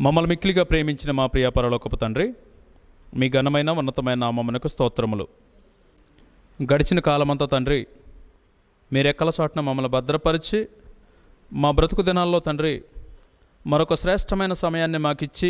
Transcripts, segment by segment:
మమ్మల్ని మిక్కిలిగా ప్రేమించిన మా ప్రియ పరలోకపు తండ్రి మీ ఘనమైన ఉన్నతమైన నామమునకు స్తోత్రములు గడిచిన కాలమంతా తండ్రి మీరెక్కల చోటన మమ్మల్ని భద్రపరిచి మా బ్రతుకు దినాల్లో తండ్రి మరొక శ్రేష్టమైన సమయాన్ని మాకిచ్చి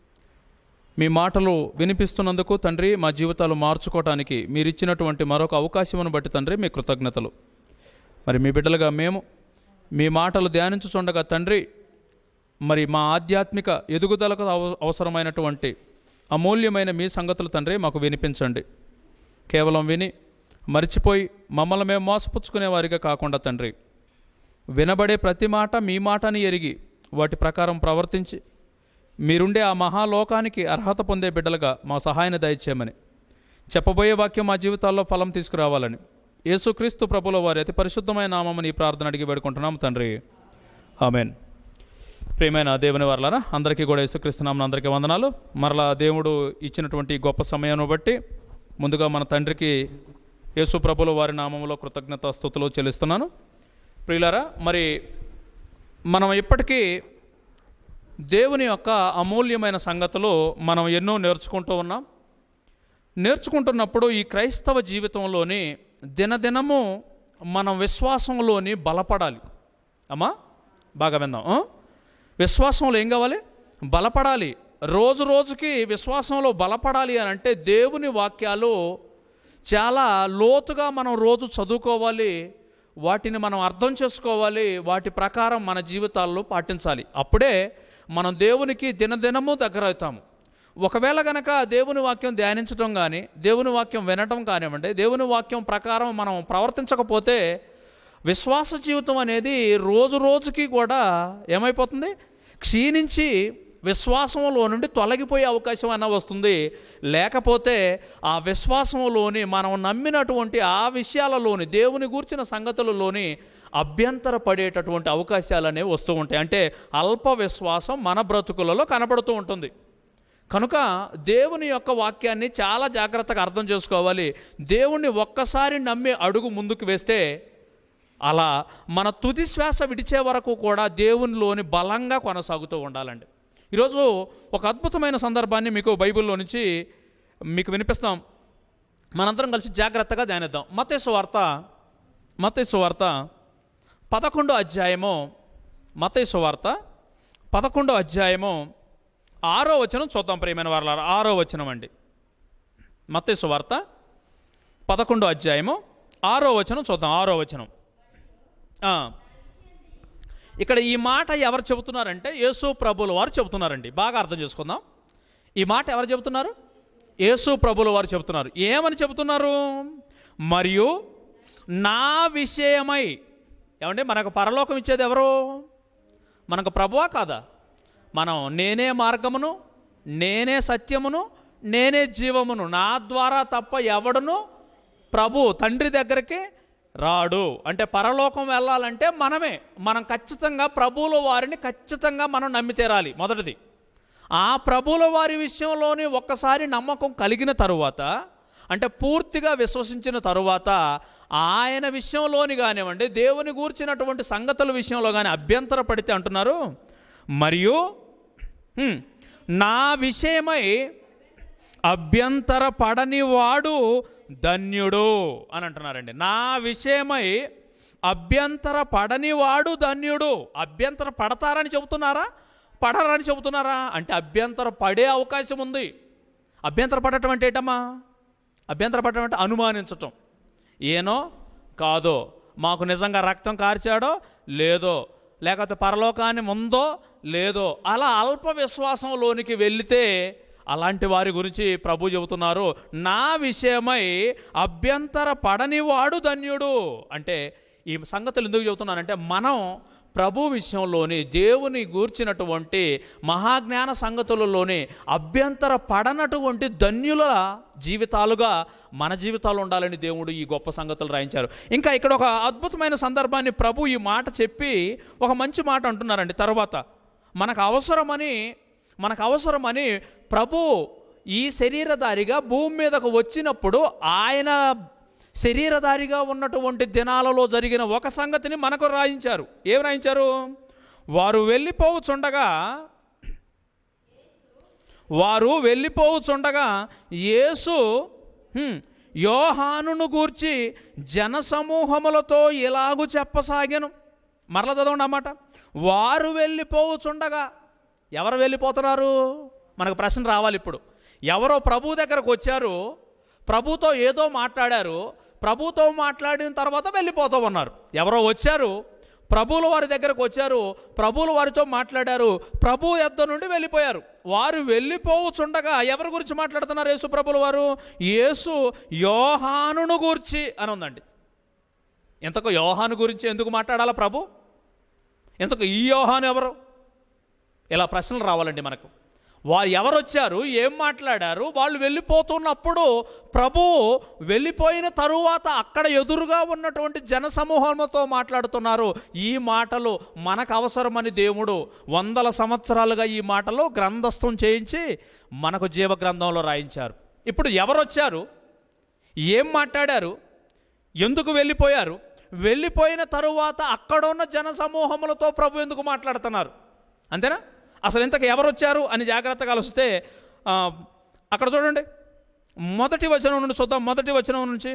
మీ మాటలు వినిపిస్తున్నందుకు తండ్రి మా జీవితాలు మార్చుకోవటానికి మీరు ఇచ్చినటువంటి మరొక అవకాశమును బట్టి తండ్రి మీ కృతజ్ఞతలు మరి మీ బిడ్డలుగా మేము మీ మాటలు ధ్యానించుచుండగా తండ్రి మరి మా ఆధ్యాత్మిక ఎదుగుదలకు అవ- అవసరమైనటువంటి అమూల్యమైన మీ సంగతులు తండ్రి మాకు వినిపించండి కేవలం విని మర్చిపోయి మమ్మల్ని మేము మోసపుచ్చుకునే వారిగా కాకుండా తండ్రి వినబడే ప్రతి మాట మీ మాటని ఎరిగి వాటి ప్రకారం ప్రవర్తించి మీరుండే ఆ మహాలోకానికి అర్హత పొందే బిడ్డలుగా మా సహాయాన్ని దయచేయమని చెప్పబోయే వాక్యం మా జీవితాల్లో ఫలం తీసుకురావాలని యేసుక్రీస్తు ప్రభుల వారి అతి పరిశుద్ధమైన నామమని ఈ ప్రార్థన అడిగి వేడుకుంటున్నాం తండ్రి ఆమెన్ ప్రియమైన దేవుని వర్లారా అందరికీ కూడా యేసుక్రీస్తునామని అందరికీ వందనాలు మరలా దేవుడు ఇచ్చినటువంటి ఈ గొప్ప సమయాన్ని బట్టి ముందుగా మన తండ్రికి యేసు ప్రభుల వారి నామంలో కృతజ్ఞత స్థుతులు చెల్లిస్తున్నాను ప్రియులారా మరి మనం ఇప్పటికీ దేవుని యొక్క అమూల్యమైన సంగతులు మనం ఎన్నో నేర్చుకుంటూ ఉన్నాం నేర్చుకుంటున్నప్పుడు ఈ క్రైస్తవ జీవితంలోని దినదినము మనం విశ్వాసంలోని బలపడాలి అమ్మా బాగా విందాం ఆ? విశ్వాసంలో ఏం కావాలి బలపడాలి రోజు రోజుకి విశ్వాసంలో బలపడాలి అని అంటే దేవుని వాక్యాలు చాలా లోతుగా మనం రోజు చదువుకోవాలి వాటిని మనం అర్థం చేసుకోవాలి వాటి ప్రకారం మన జీవితాల్లో పాటించాలి అప్పుడే మనం దేవునికి దినదినము దగ్గర అవుతాము ఒకవేళ గనక దేవుని వాక్యం ధ్యానించడం కానీ దేవుని వాక్యం వినటం కానివ్వండి దేవుని వాక్యం ప్రకారం మనం ప్రవర్తించకపోతే విశ్వాస జీవితం అనేది రోజు రోజుకి కూడా ఏమైపోతుంది క్షీణించి విశ్వాసంలో నుండి తొలగిపోయే అవకాశం అన్న వస్తుంది లేకపోతే ఆ విశ్వాసంలోని మనం నమ్మినటువంటి ఆ విషయాలలోని దేవుని గూర్చిన సంగతులలోని అభ్యంతర పడేటటువంటి అవకాశాలు అనేవి వస్తూ ఉంటాయి అంటే అల్ప విశ్వాసం మన బ్రతుకులలో కనబడుతూ ఉంటుంది కనుక దేవుని యొక్క వాక్యాన్ని చాలా జాగ్రత్తగా అర్థం చేసుకోవాలి దేవుణ్ణి ఒక్కసారి నమ్మి అడుగు ముందుకు వేస్తే అలా మన తుది శ్వాస విడిచే వరకు కూడా దేవునిలోని బలంగా కొనసాగుతూ ఉండాలండి ఈరోజు ఒక అద్భుతమైన సందర్భాన్ని మీకు బైబిల్లో నుంచి మీకు వినిపిస్తాం మనందరం కలిసి జాగ్రత్తగా ధ్యానిద్దాం మతేసు వార్త మతేసు వార్త పదకొండో అధ్యాయము మతేసు వార్త పదకొండో అధ్యాయము ఆరో వచనం చూద్దాం ప్రియమైన వారు ఆరో వచనం అండి మత్తేసు వార్త పదకొండో అధ్యాయము ఆరో వచనం చూద్దాం ఆరో వచనం ఆ. ఇక్కడ ఈ మాట ఎవరు చెబుతున్నారంటే యేసు ప్రభుల వారు చెబుతున్నారండి బాగా అర్థం చేసుకుందాం ఈ మాట ఎవరు చెబుతున్నారు యేసు ప్రభుల వారు చెబుతున్నారు ఏమని చెబుతున్నారు మరియు నా విషయమై ఏమంటే మనకు పరలోకం ఇచ్చేది ఎవరు మనకు ప్రభువా కాదా మనం నేనే మార్గమును నేనే సత్యమును నేనే జీవమును నా ద్వారా తప్ప ఎవడును ప్రభు తండ్రి దగ్గరికి రాడు అంటే పరలోకం వెళ్ళాలంటే మనమే మనం ఖచ్చితంగా ప్రభువుల వారిని ఖచ్చితంగా మనం నమ్మి తీరాలి మొదటిది ఆ ప్రభువుల వారి విషయంలోని ఒక్కసారి నమ్మకం కలిగిన తరువాత అంటే పూర్తిగా విశ్వసించిన తరువాత ఆయన విషయంలోని కానివ్వండి దేవుని గూర్చినటువంటి సంగతుల విషయంలో కానీ అభ్యంతర పడితే అంటున్నారు మరియు హ్మ్, నా విషయమై అభ్యంతర పడని వాడు ధన్యుడు అని అంటున్నారండి నా విషయమై అభ్యంతర పడని వాడు ధన్యుడు అభ్యంతర పడతారని చెబుతున్నారా పడరని చెబుతున్నారా అంటే అభ్యంతర పడే అవకాశం ఉంది అభ్యంతర పడటం అంటే ఏంటమ్మా అభ్యంతర పడటం అంటే అనుమానించటం ఏనో కాదో మాకు నిజంగా రక్తం కార్చాడో లేదో లేకపోతే పరలోకాన్ని ఉందో లేదో అలా అల్ప విశ్వాసంలోనికి వెళితే అలాంటి వారి గురించి ప్రభు చెబుతున్నారు నా విషయమై అభ్యంతర పడనివాడు ధన్యుడు అంటే ఈ సంగతులు ఎందుకు చెబుతున్నానంటే మనం ప్రభు విషయంలోని దేవుని గూర్చినటువంటి మహాజ్ఞాన సంగతులలోని అభ్యంతర పడనటువంటి ధన్యుల జీవితాలుగా మన జీవితాలు ఉండాలని దేవుడు ఈ గొప్ప సంగతులు రాయించారు ఇంకా ఇక్కడ ఒక అద్భుతమైన సందర్భాన్ని ప్రభు ఈ మాట చెప్పి ఒక మంచి మాట అంటున్నారండి తర్వాత మనకు అవసరమని మనకు అవసరమని ప్రభు ఈ శరీరధారిగా భూమి మీదకు వచ్చినప్పుడు ఆయన శరీరధారిగా ఉన్నటువంటి దినాలలో జరిగిన ఒక సంగతిని మనకు రాయించారు ఏం రాయించారు వారు వెళ్ళిపోవచ్చుండగా వారు వెళ్ళిపోవచ్చుండగా యేసు హ్మ్, యోహానును గూర్చి జనసమూహములతో ఇలాగు చెప్పసాగాను మరల చదవండి అన్నమాట వారు వెళ్ళిపోవచ్చుండగా ఎవరు వెళ్ళిపోతున్నారు మనకు ప్రశ్న రావాలి ఇప్పుడు ఎవరో ప్రభు దగ్గరకు వచ్చారు ప్రభుతో ఏదో మాట్లాడారు ప్రభుతో మాట్లాడిన తర్వాత వెళ్ళిపోతూ ఉన్నారు ఎవరో వచ్చారు ప్రభువుల వారి దగ్గరకు వచ్చారు ప్రభువుల వారితో మాట్లాడారు ప్రభు యొద్ద నుండి వెళ్ళిపోయారు వారు వెళ్ళిపోవచ్చుండగా ఎవరి గురించి మాట్లాడుతున్నారు యేసు ప్రభుల వారు యేసు యోహానును గూర్చి అని ఉందండి ఇంతకు యోహాను గురించి ఎందుకు మాట్లాడాలా ప్రభు ఇంతకు ఈ యోహాను ఎవరు ఇలా ప్రశ్నలు రావాలండి మనకు వారు ఎవరు వచ్చారు ఏం మాట్లాడారు వాళ్ళు వెళ్ళిపోతున్నప్పుడు ప్రభువు వెళ్ళిపోయిన తరువాత అక్కడ ఎదురుగా ఉన్నటువంటి జనసమూహంతో మాట్లాడుతున్నారు ఈ మాటలు మనకు అవసరమని దేవుడు వందల సంవత్సరాలుగా ఈ మాటలు గ్రంథస్థం చేయించి మనకు జీవ గ్రంథంలో రాయించారు ఇప్పుడు ఎవరు వచ్చారు ఏం మాట్లాడారు ఎందుకు వెళ్ళిపోయారు వెళ్ళిపోయిన తరువాత అక్కడ ఉన్న జన సమూహములతో ప్రభు ఎందుకు మాట్లాడుతున్నారు అంతేనా అసలు ఇంతకు ఎవరు వచ్చారు అని జాగ్రత్తగా వస్తే ఆ, అక్కడ చూడండి మొదటి వచనం నుండి చూద్దాం మొదటి వచనం నుంచి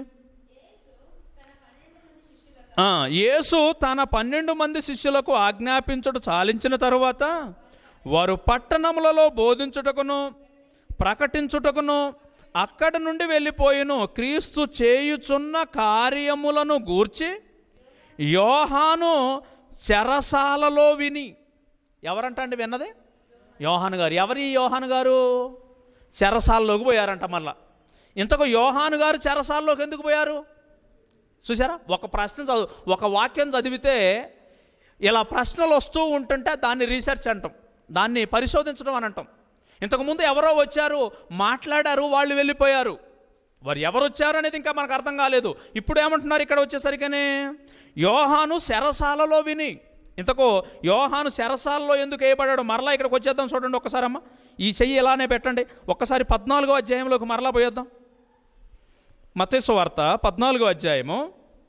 ఆ, యేసు తన పన్నెండు మంది శిష్యులకు ఆజ్ఞాపించుట చాలించిన తరువాత వారు పట్టణములలో బోధించుటకును ప్రకటించుటకును అక్కడి నుండి వెళ్ళిపోయిను క్రీస్తు చేయుచున్న కార్యములను గూర్చి యోహాను చెరసాలలో విని ఎవరంట అండి విన్నది యోహాను గారు ఎవరి యోహాను గారు చెరసాలలోకి పోయారంట మళ్ళా ఇంతకు యోహాను గారు చెరసాల్లోకి ఎందుకు పోయారు చూసారా ఒక ప్రశ్న చదువు ఒక వాక్యం చదివితే ఇలా ప్రశ్నలు వస్తూ ఉంటుంటే దాన్ని రీసెర్చ్ అంటాం దాన్ని పరిశోధించడం అని అంటాం ఇంతకుముందు ఎవరో వచ్చారు మాట్లాడారు వాళ్ళు వెళ్ళిపోయారు వారు ఎవరు వచ్చారు అనేది ఇంకా మనకు అర్థం కాలేదు ఇప్పుడు ఏమంటున్నారు ఇక్కడ వచ్చేసరికనే యోహాను శరసాలలో విని ఇంతకు యోహాను శరసాలలో ఎందుకు వేయబడ్డాడు మరలా ఇక్కడికి వచ్చేద్దాం చూడండి ఒక్కసారి అమ్మ ఈ చెయ్యి ఇలానే పెట్టండి ఒక్కసారి పద్నాలుగో అధ్యాయంలోకి మరలా పోయేద్దాం మతేసు వార్త పద్నాలుగో అధ్యాయము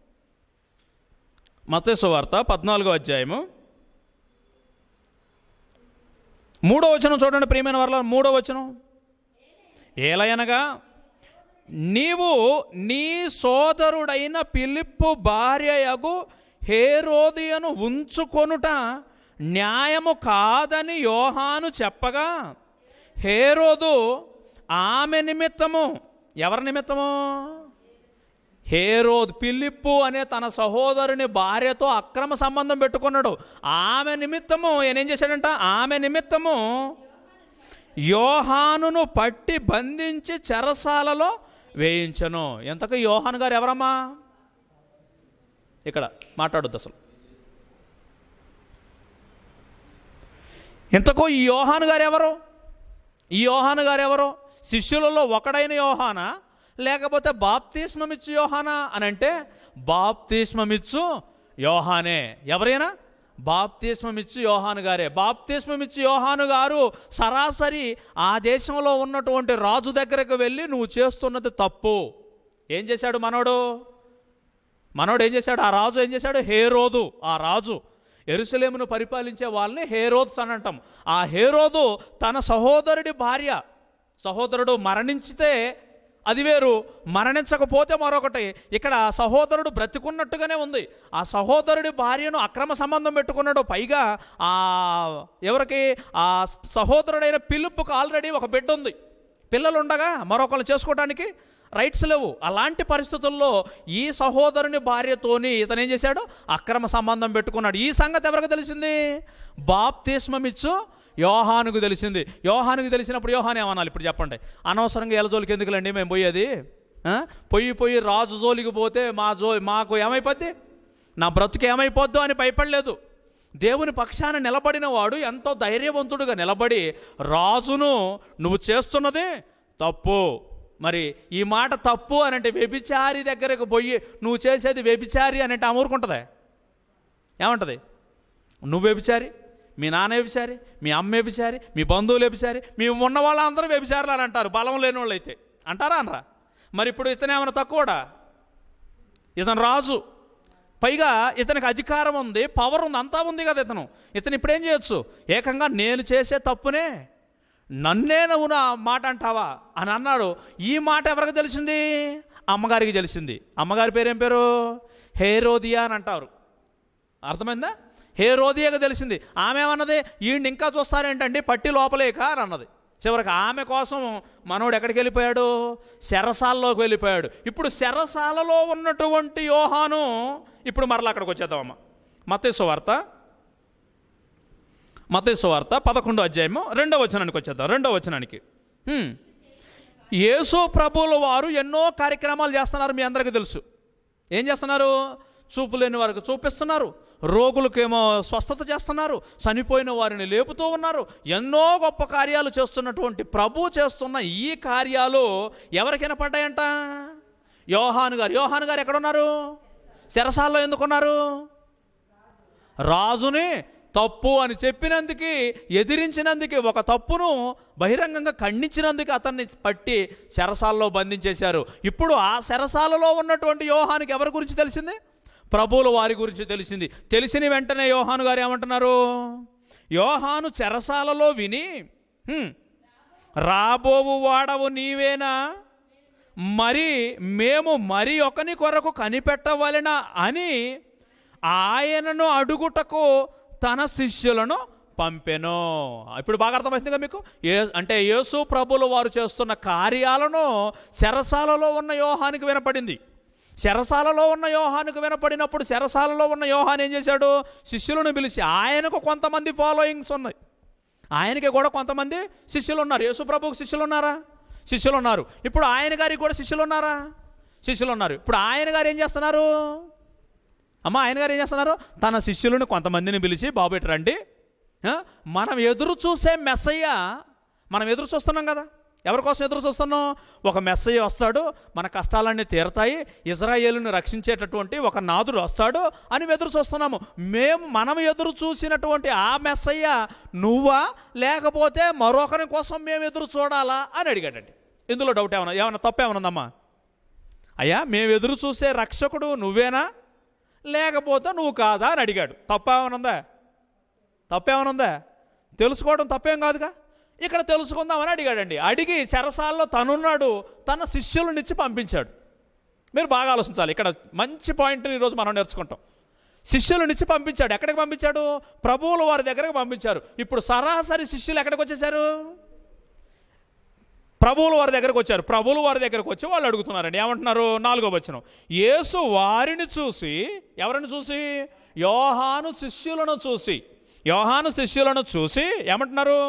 మతేసు వార్త పద్నాలుగో అధ్యాయము మూడో వచనం చూడండి ప్రియమైన వర్ల మూడో వచనం ఏలయనగా నీవు నీ సోదరుడైన పిలిప్పు భార్యయగు హేరోదియను ఉంచుకొనుట న్యాయము కాదని యోహాను చెప్పగా హేరోదు ఆమె నిమిత్తము ఎవరి నిమిత్తము హేరోద్ పిలిప్పు అనే తన సహోదరుని భార్యతో అక్రమ సంబంధం పెట్టుకున్నాడు ఆమె నిమిత్తము ఈయన ఏం చేశాడంట ఆమె నిమిత్తము యోహానును పట్టి బంధించి చెరసాలలో వేయించను ఎంతకు యోహాను గారు ఎవరమ్మా ఇక్కడ మాట్లాడొద్దు అసలు ఇంతకు ఈ యోహాను గారు ఎవరు ఈ యోహాను గారు ఎవరు శిష్యులలో ఒకడైన యోహానా లేకపోతే బాప్తిస్మమిచ్చు యోహానా అని అంటే బాప్తిస్మమిచ్చు యోహానే ఎవరైనా బాప్తిస్మమిచ్చు యోహాను గారే బాప్తిస్మమిచ్చు యోహాను గారు సరాసరి ఆ దేశంలో ఉన్నటువంటి రాజు దగ్గరకు వెళ్ళి నువ్వు చేస్తున్నది తప్పు ఏం చేశాడు మనోడు మనోడు ఏం చేశాడు ఆ రాజు ఏం చేశాడు హేరోదు ఆ రాజు ఎరుసలేమును పరిపాలించే వాళ్ళని హేరోద్స్ అని అంటాం ఆ హేరోదు తన సహోదరుడి భార్య సహోదరుడు మరణించితే అది వేరు మరణించకపోతే మరొకటి ఇక్కడ సహోదరుడు బ్రతికున్నట్టుగానే ఉంది ఆ సహోదరుడి భార్యను అక్రమ సంబంధం పెట్టుకున్నాడు పైగా ఆ ఎవరికి ఆ సహోదరుడైన పిలుపుకు ఆల్రెడీ ఒక బిడ్డ ఉంది పిల్లలు ఉండగా మరొకరు చేసుకోవడానికి రైట్స్ లేవు అలాంటి పరిస్థితుల్లో ఈ సహోదరుని భార్యతోని ఇతను ఏం చేశాడు అక్రమ సంబంధం పెట్టుకున్నాడు ఈ సంగతి ఎవరికి తెలిసింది బాప్తిస్మమిచ్చు యోహానుకు తెలిసింది యోహానుకు తెలిసినప్పుడు యోహాన్ ఏమనాలి ఇప్పుడు చెప్పండి అనవసరంగా ఎల జోలికి ఎందుకులండి మేము పోయేది ఆ? పొయ్యి పొయ్యి రాజు జోలికి పోతే మా జో మాకు ఏమైపోద్ది నా బ్రతుకు ఏమైపోద్దు అని భయపడలేదు దేవుని పక్షాన నిలబడిన వాడు ఎంతో ధైర్యవంతుడుగా నిలబడి రాజును నువ్వు చేస్తున్నది తప్పు మరి ఈ మాట తప్పు అని అంటే వ్యభిచారి దగ్గరకు పోయి నువ్వు చేసేది వ్యభిచారి అని అంటే ఆమె ఊరుకుంటుందా ఏమంటది నువ్వు వ్యభిచారి మీ నాన్న వ్యభిచారి మీ అమ్మ వ్యభిచారి మీ బంధువులు వ్యభిచారి మీ ఉన్న వాళ్ళందరూ వ్యభిచారులు అని అంటారు బలం లేని వాళ్ళు అయితే అంటారా అనరా మరి ఇప్పుడు ఇతను ఏమైనా తక్కువడా ఇతను రాజు పైగా ఇతనికి అధికారం ఉంది పవర్ ఉంది అంతా ఉంది కదా ఇతను ఇతను ఇప్పుడు ఏం చేయొచ్చు ఏకంగా నేను చేసే తప్పునే నన్నే నువ్వు నా మాట అంటావా అని అన్నాడు ఈ మాట ఎవరికి తెలిసింది అమ్మగారికి తెలిసింది అమ్మగారి పేరు ఏం పేరు హేరోదియా అని అంటారు అర్థమైందా హేరోదియాకి తెలిసింది ఆమె ఏమన్నది ఈయన ఇంకా చూస్తారేంటండి పట్టి లోపలేక అని అన్నది చివరికి ఆమె కోసం మనోడు ఎక్కడికి వెళ్ళిపోయాడు శరసాలలోకి వెళ్ళిపోయాడు ఇప్పుడు శరసాలలో ఉన్నటువంటి యోహాను ఇప్పుడు మరలా అక్కడికి వచ్చేద్దామమ్మ మతేసు వార్త మతేసు వార్త పదకొండో అధ్యాయము రెండో వచనానికి వచ్చేద్దాం రెండో వచనానికి హ్మ్. యేసు ప్రభువుల వారు ఎన్నో కార్యక్రమాలు చేస్తున్నారు మీ అందరికీ తెలుసు ఏం చేస్తున్నారు చూపు లేని వారికి చూపిస్తున్నారు రోగులకేమో స్వస్థత చేస్తున్నారు చనిపోయిన వారిని లేపుతూ ఉన్నారు ఎన్నో గొప్ప కార్యాలు చేస్తున్నటువంటి ప్రభు చేస్తున్న ఈ కార్యాలు ఎవరికి వినపడ్డాయంట యోహాను గారు యోహాను గారు ఎక్కడున్నారు శరసాల్లో ఎందుకున్నారు రాజుని తప్పు అని చెప్పినందుకు ఎదిరించినందుకు ఒక తప్పును బహిరంగంగా ఖండించినందుకు అతన్ని పట్టి శరసాలలో బంధించేశారు ఇప్పుడు ఆ శరసాలలో ఉన్నటువంటి యోహానికి ఎవరి గురించి తెలిసింది ప్రభువుల వారి గురించి తెలిసింది తెలిసిన వెంటనే యోహాను గారు ఏమంటున్నారు యోహాను చెరసాలలో విని "హ్మ్, రాబోవు వాడవు నీవేనా మరి మేము మరి ఒకని కొరకు కనిపెట్టవలెనా అని ఆయనను అడుగుటకు తన శిష్యులను పంపెను ఇప్పుడు బాగా అర్థమవుతుంది కదా మీకు ఏ అంటే యేసు ప్రభులు వారు చేస్తున్న కార్యాలను శరసాలలో ఉన్న యోహానికి వినపడింది శరసాలలో ఉన్న యోహానికి వినపడినప్పుడు శరసాలలో ఉన్న యోహాన్ ఏం చేశాడు శిష్యులను పిలిచి ఆయనకు కొంతమంది ఫాలోయింగ్స్ ఉన్నాయి ఆయనకి కూడా కొంతమంది శిష్యులు ఉన్నారు యేసు ప్రభువుకు శిష్యులు ఉన్నారా శిష్యులు ఉన్నారు ఇప్పుడు ఆయన గారికి కూడా శిష్యులు ఉన్నారా శిష్యులు ఉన్నారు ఇప్పుడు ఆయన గారు ఏం చేస్తున్నారు అమ్మ ఆయన గారు ఏం చేస్తున్నారు తన శిష్యులను కొంతమందిని పిలిచి బాబు ఇటు రండి ఆ, మనం ఎదురు చూసే మెస్సయ్య మనం ఎదురు చూస్తున్నాం కదా ఎవరి కోసం ఎదురు చూస్తున్నాం ఒక మెస్సయ్య వస్తాడు మన కష్టాలన్నీ తీరతాయి ఇజ్రాయేలుని రక్షించేటటువంటి ఒక నాదుడు వస్తాడు అని ఎదురు చూస్తున్నాము మేము మనం ఎదురు చూసినటువంటి ఆ మెస్సయ్య నువ్వా లేకపోతే మరొకరి కోసం మేము ఎదురు చూడాలా అని అడిగాడండి ఇందులో డౌట్ ఏమన్నా ఏమన్నా తప్పేమనుందమ్మా అయ్యా మేము ఎదురు చూసే రక్షకుడు నువ్వేనా లేకపోతే నువ్వు కాదా అని అడిగాడు తప్పేమనుందా తప్పేమనుందా తెలుసుకోవడం తప్పేం కాదుగా ఇక్కడ తెలుసుకుందామని అడిగాడండి అడిగి చెరసాల్లో తనున్నాడు తన శిష్యులనిచ్చి పంపించాడు మీరు బాగా ఆలోచించాలి ఇక్కడ మంచి పాయింట్ని ఈరోజు మనం నేర్చుకుంటాం శిష్యులనిచ్చి పంపించాడు ఎక్కడికి పంపించాడు ప్రభువుల వారి దగ్గరకు పంపించారు ఇప్పుడు సరాసరి శిష్యులు ఎక్కడికి వచ్చేసారు ప్రభువులు వారి దగ్గరకు వచ్చారు ప్రభువులు వారి దగ్గరకు వచ్చి వాళ్ళు అడుగుతున్నారండి ఏమంటున్నారు నాలుగో వచనం యేసు వారిని చూసి ఎవరిని చూసి యోహాను శిష్యులను చూసి యోహాను శిష్యులను చూసి ఏమంటున్నారు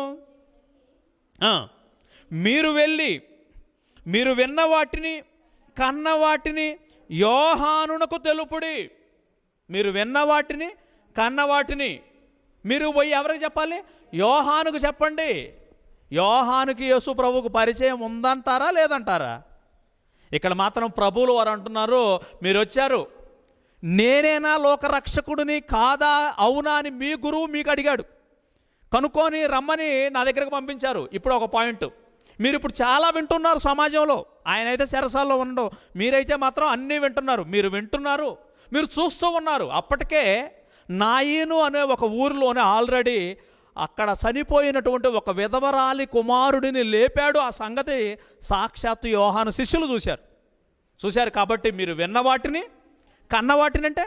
ఆ, మీరు వెళ్ళి మీరు విన్న వాటిని కన్న వాటిని యోహానునకు తెలుపుడి మీరు విన్న వాటిని కన్న వాటిని మీరు పోయి ఎవరికి చెప్పాలి యోహానుకు చెప్పండి యోహానుకి యేసు ప్రభువుకు పరిచయం ఉందంటారా లేదంటారా ఇక్కడ మాత్రం ప్రభువులు వారు అంటున్నారు మీరు వచ్చారు నేనేనా లోకరక్షకుడిని కాదా అవునా అని మీ గురువు మీకు అడిగాడు కనుక్కొని రమ్మని నా దగ్గరకు పంపించారు ఇప్పుడు ఒక పాయింట్ మీరు ఇప్పుడు చాలా వింటున్నారు సమాజంలో ఆయన అయితే చెరసాల్లో ఉండవు మీరైతే మాత్రం అన్నీ వింటున్నారు మీరు వింటున్నారు మీరు చూస్తూ ఉన్నారు అప్పటికే నాయను అనే ఒక ఊరిలోనే ఆల్రెడీ అక్కడ చనిపోయినటువంటి ఒక విధవరాలి కుమారుడిని లేపాడు ఆ సంగతి సాక్షాత్తు యోహాను శిష్యులు చూశారు చూశారు కాబట్టి మీరు విన్న వాటిని కన్న వాటిని అంటే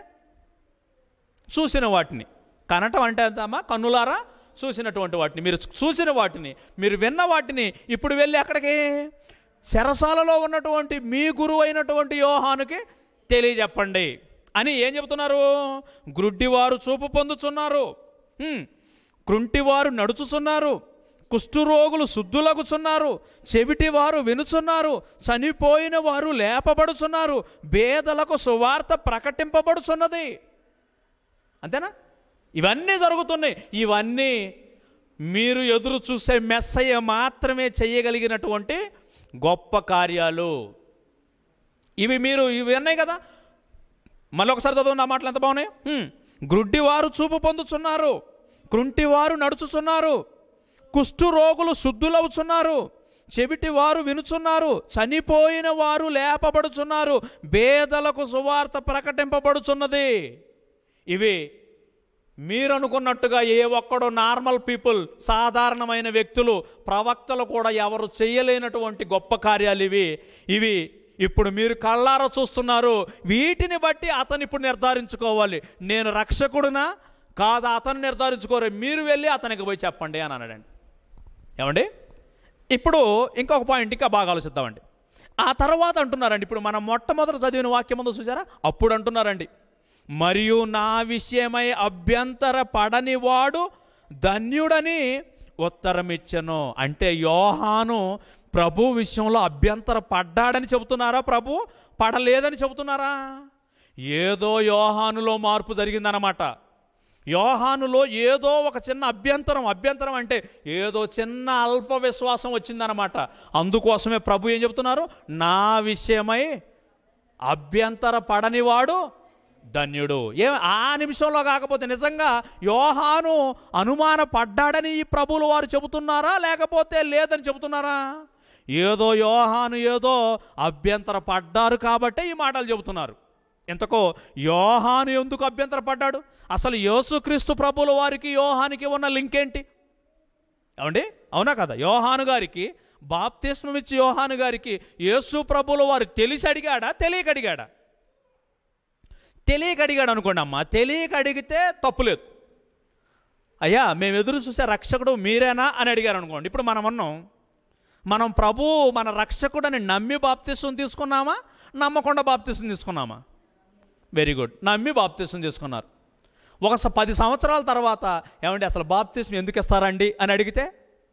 చూసిన వాటిని కనటం అంటే ఎంతమ్మా కన్నులారా చూసినటువంటి వాటిని మీరు చూసిన వాటిని మీరు విన్న వాటిని ఇప్పుడు వెళ్ళి అక్కడికి శరసాలలో ఉన్నటువంటి మీ గురువు అయినటువంటి యోహానుకి తెలియజెప్పండి అని ఏం చెబుతున్నారు గ్రుడ్డివారు చూపు పొందుతున్నారు హ్మ్. కృంటివారు నడుచుచున్నారు కుష్ఠురోగులు శుద్ధులగుచున్నారు చెవిటివారు వినుచున్నారు చనిపోయిన వారు లేపబడుచున్నారు బేదలకు సువార్త ప్రకటింపబడుచున్నది అంతేనా ఇవన్నీ జరుగుతున్నాయి ఇవన్నీ మీరు ఎదురు చూసే మెస్సయ్య మాత్రమే చేయగలిగినటువంటి గొప్ప కార్యాలు ఇవి మీరు ఇవి ఉన్నాయి కదా మళ్ళీ ఒకసారి చదవండి నా మాటలు ఎంత బాగున్నాయి హ్మ్. గ్రుడ్డివారు చూపు పొందుచున్నారు కృంటివారు నడుచుచున్నారు కుష్టు రోగులు శుద్ధులవుచున్నారు చెవిటి వారు వినుచున్నారు చనిపోయిన వారు లేపబడుచున్నారు బేదలకు సువార్త ప్రకటింపబడుచున్నది ఇవి మీరు అనుకున్నట్టుగా ఏ ఒక్కడు నార్మల్ పీపుల్ సాధారణమైన వ్యక్తులు ప్రవక్తలు కూడా ఎవరు చేయలేనటువంటి గొప్ప కార్యాలు ఇవి ఇవి ఇప్పుడు మీరు కళ్ళారా చూస్తున్నారు వీటిని బట్టి అతను ఇప్పుడు నిర్ధారించుకోవాలి నేను రక్షకుడునా కాదా అతను నిర్ధారించుకోరు మీరు వెళ్ళి అతనికి పోయి చెప్పండి అని అన్నాడండి ఏమండి ఇప్పుడు ఇంకొక పాయింట్ ఇంకా బాగా ఆలోచిద్దామండి ఆ తర్వాత అంటున్నారండి ఇప్పుడు మనం మొట్టమొదటి చదివిన వాక్యం ఉందో చూసారా అప్పుడు అంటున్నారండి మరియు నా విషయమై అభ్యంతర పడని వాడు ధన్యుడని ఉత్తరం ఇచ్చను అంటే యోహాను ప్రభు విషయంలో అభ్యంతర పడ్డాడని చెబుతున్నారా ప్రభు పడలేదని చెబుతున్నారా ఏదో యోహానులో మార్పు జరిగిందన్నమాట యోహానులో ఏదో ఒక చిన్న అభ్యంతరం అభ్యంతరం అంటే ఏదో చిన్న అల్ప విశ్వాసం వచ్చిందనమాట అందుకోసమే ప్రభు ఏం చెబుతున్నారు నా విషయమై అభ్యంతర పడనివాడు ధన్యుడు ఏ ఆ నిమిషంలో కాకపోతే నిజంగా యోహాను అనుమాన పడ్డాడని ఈ ప్రభువులు వారు చెబుతున్నారా లేకపోతే లేదని చెబుతున్నారా ఏదో యోహాను ఏదో అభ్యంతర పడ్డారు కాబట్టే ఈ మాటలు చెబుతున్నారు ఇంతకో యోహాను ఎందుకు అభ్యంతర పడ్డాడు అసలు యేసుక్రీస్తు ప్రభుల వారికి యోహానికి ఉన్న లింక్ ఏంటి ఏమండి అవునా కదా యోహాను గారికి బాప్తిస్మం ఇచ్చి యోహాను గారికి యేసు ప్రభుల వారు తెలిసి అడిగాడా తెలియక అడిగాడా తెలియక అడిగాడు అనుకోండి అమ్మ తెలియక అడిగితే తప్పులేదు అయ్యా మేము ఎదురు చూసే రక్షకుడు మీరేనా అని అడిగారు అనుకోండి ఇప్పుడు మనం అన్నాం మనం ప్రభు మన రక్షకుడని నమ్మి బాప్తిస్వం తీసుకున్నామా నమ్మకుండా బాప్తిస్వం తీసుకున్నామా వెరీ గుడ్ నమ్మి బాప్తిస్వం తీసుకున్నారు ఒక స- పది సంవత్సరాల తర్వాత ఏమండి అసలు బాప్తిస్వం ఎందుకు ఇస్తారండి అని అడిగితే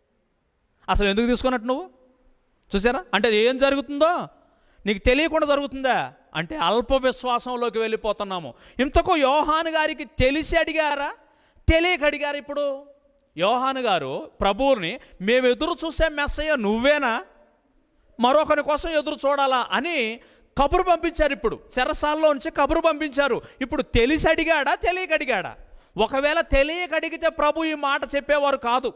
అసలు ఎందుకు తీసుకున్నట్టు నువ్వు చూసారా అంటే ఏం జరుగుతుందో నీకు తెలియకుండా జరుగుతుందా అంటే అల్ప విశ్వాసంలోకి వెళ్ళిపోతున్నాము ఇంతకు యోహాను గారికి తెలిసి అడిగారా తెలియక అడిగారు ఇప్పుడు యోహాను గారు ప్రభువుని మేము ఎదురు చూసే మెస్సయ్య నువ్వేనా మరొకరి కోసం ఎదురు చూడాలా అని కబురు పంపించారు ఇప్పుడు చెరసాల్లో నుంచి కబురు పంపించారు ఇప్పుడు తెలిసి అడిగాడా తెలియక అడిగాడా ఒకవేళ తెలియక అడిగితే ప్రభు ఈ మాట చెప్పేవారు కాదు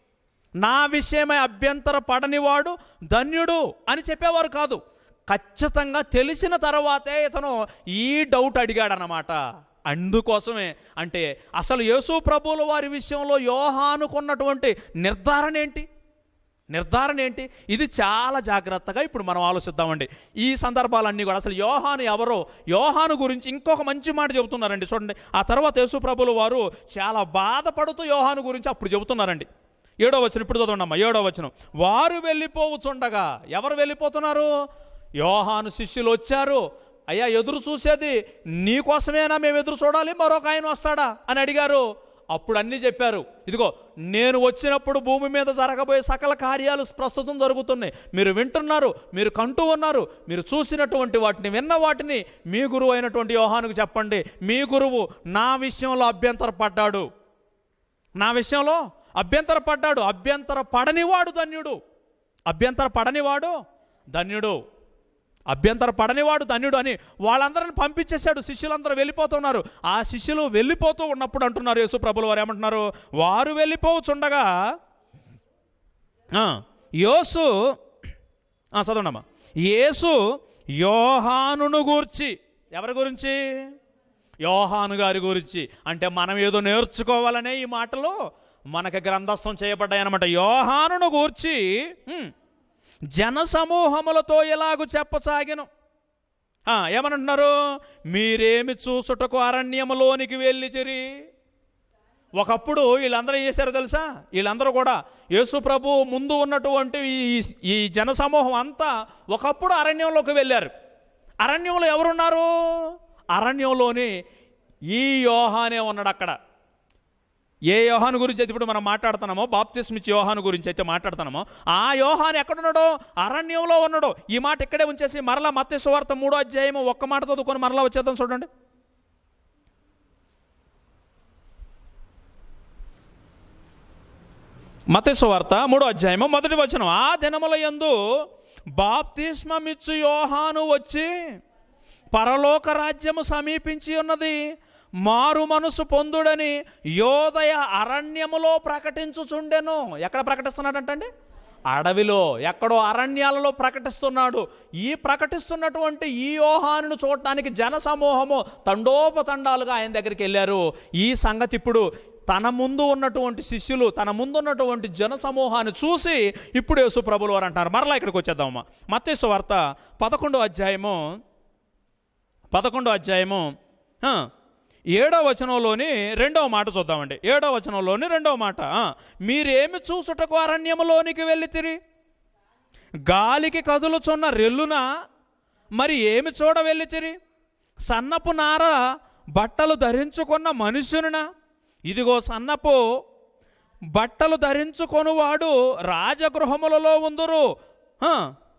నా విషయమై అభ్యంతర పడనివాడు ధన్యుడు అని చెప్పేవారు కాదు ఖచ్చితంగా తెలిసిన తర్వాతే ఇతను ఈ డౌట్ అడిగాడనమాట అందుకోసమే అంటే అసలు యేసు ప్రభువుల వారి విషయంలో యోహానుకున్నటువంటి నిర్ధారణ ఏంటి నిర్ధారణ ఏంటి ఇది చాలా జాగ్రత్తగా ఇప్పుడు మనం ఆలోచిద్దామండి ఈ సందర్భాలన్నీ కూడా అసలు యోహాను ఎవరో యోహాను గురించి ఇంకొక మంచి మాట చెబుతున్నారండి చూడండి ఆ తర్వాత యేసు ప్రభుల వారు చాలా బాధపడుతూ యోహాను గురించి అప్పుడు చెబుతున్నారండి ఏడో వచనం ఇప్పుడు చదవండి ఏడో వచనం వారు వెళ్ళిపోవచ్చుండగా ఎవరు వెళ్ళిపోతున్నారు యోహాను శిష్యులు వచ్చారు అయ్యా ఎదురు చూసేది నీకోసమేనా మేము ఎదురు చూడాలి మరొక ఆయన వస్తాడా అని అడిగారు అప్పుడు అన్నీ చెప్పారు ఇదిగో నేను వచ్చినప్పుడు భూమి మీద జరగబోయే సకల కార్యాలు ప్రస్తుతం జరుగుతున్నాయి మీరు వింటున్నారు మీరు కంటూ ఉన్నారు మీరు చూసినటువంటి వాటిని విన్న వాటిని మీ గురువు అయినటువంటి యోహానుకు చెప్పండి మీ గురువు నా విషయంలో అభ్యంతర పడ్డాడు నా విషయంలో అభ్యంతర పడ్డాడు అభ్యంతర పడనివాడు ధన్యుడు అభ్యంతర పడనివాడు ధన్యుడు అభ్యంతర పడనివాడు ధన్యుడు అని వాళ్ళందరిని పంపించేశాడు శిష్యులందరూ వెళ్ళిపోతున్నారు ఆ శిష్యులు వెళ్ళిపోతూ ఉన్నప్పుడు అంటున్నారు యేసు ప్రభులు వారు ఏమంటున్నారు వారు వెళ్ళిపోవచ్చుండగా ఆ, యోసు ఆ, చదవండమ్మా యేసు యోహానును గూర్చి ఎవరి గురించి యోహాను గారి గురించి అంటే మనం ఏదో నేర్చుకోవాలనే ఈ మాటలు మనకి గ్రంథస్థం చేయబడ్డాయన్నమాట యోహానును గూర్చి హ్మ్, జన సమూహములతో ఎలాగూ చెప్పసాగిను ఆ, ఏమనంటున్నారు మీరేమి చూసుటకు అరణ్యములోనికి వెళ్ళి చెరి ఒకప్పుడు వీళ్ళందరూ ఏం చేశారో తెలుసా వీళ్ళందరూ కూడా యేసు ప్రభు ముందు ఉన్నటువంటి ఈ ఈ జన సమూహం అంతా ఒకప్పుడు అరణ్యంలోకి వెళ్ళారు అరణ్యంలో ఎవరున్నారు అరణ్యంలోని ఈ యోహానే ఉన్నాడు అక్కడ ఏ యోహాను గురించి అయితే ఇప్పుడు మనం మాట్లాడుతున్నామో బాప్తిస్మిచ్ యోహాను గురించి అయితే మాట్లాడుతున్నామో ఆ యోహాను ఎక్కడున్నాడో అరణ్యంలో ఉన్నాడు ఈ మాట ఇక్కడే ఉంచేసి మరలా మత్స్య సువార్త మూడో అధ్యాయము ఒక్క మాట చదువుకొని మరలా వచ్చేద్దాం చూడండి మతేసు వార్త మూడో అధ్యాయము మొదటి వచనం ఆ దినముల యందు బాప్తిస్మమిచ్చు యోహాను వచ్చి పరలోక రాజ్యము సమీపించి ఉన్నది మారు మనసు పొందుడని యోదయ అరణ్యములో ప్రకటించుచుండెను ఎక్కడ ప్రకటిస్తున్నాడంటండి అడవిలో ఎక్కడో అరణ్యాలలో ప్రకటిస్తున్నాడు ఈ ప్రకటిస్తున్నటువంటి ఈ యోహానును చూడటానికి జన సమూహము తండోపతండాలుగా ఆయన దగ్గరికి వెళ్ళారు ఈ సంగతి ఇప్పుడు తన ముందు ఉన్నటువంటి శిష్యులు తన ముందు ఉన్నటువంటి జన సమూహాన్ని చూసి ఇప్పుడు యేసు ప్రభులు వారు అంటారు మరలా ఇక్కడికి వచ్చేద్దామమ్మా మత్తేసు వార్త పదకొండో అధ్యాయము పదకొండో అధ్యాయము ఆ, ఏడో వచనంలోని రెండవ మాట చూద్దామండి ఏడో వచనంలోని రెండవ మాట ఆ, మీరేమి చూసుటకు అరణ్యములోనికి వెళ్ళి తిరి గాలికి కదులుచున్న రెల్లున మరి ఏమి చూడ వెళ్ళి తిరి సన్నపు నార బట్టలు ధరించుకున్న మనుషునునా ఇదిగో సన్నపు బట్టలు ధరించుకొనువాడు రాజగృహములలో ఉందురు ఆ,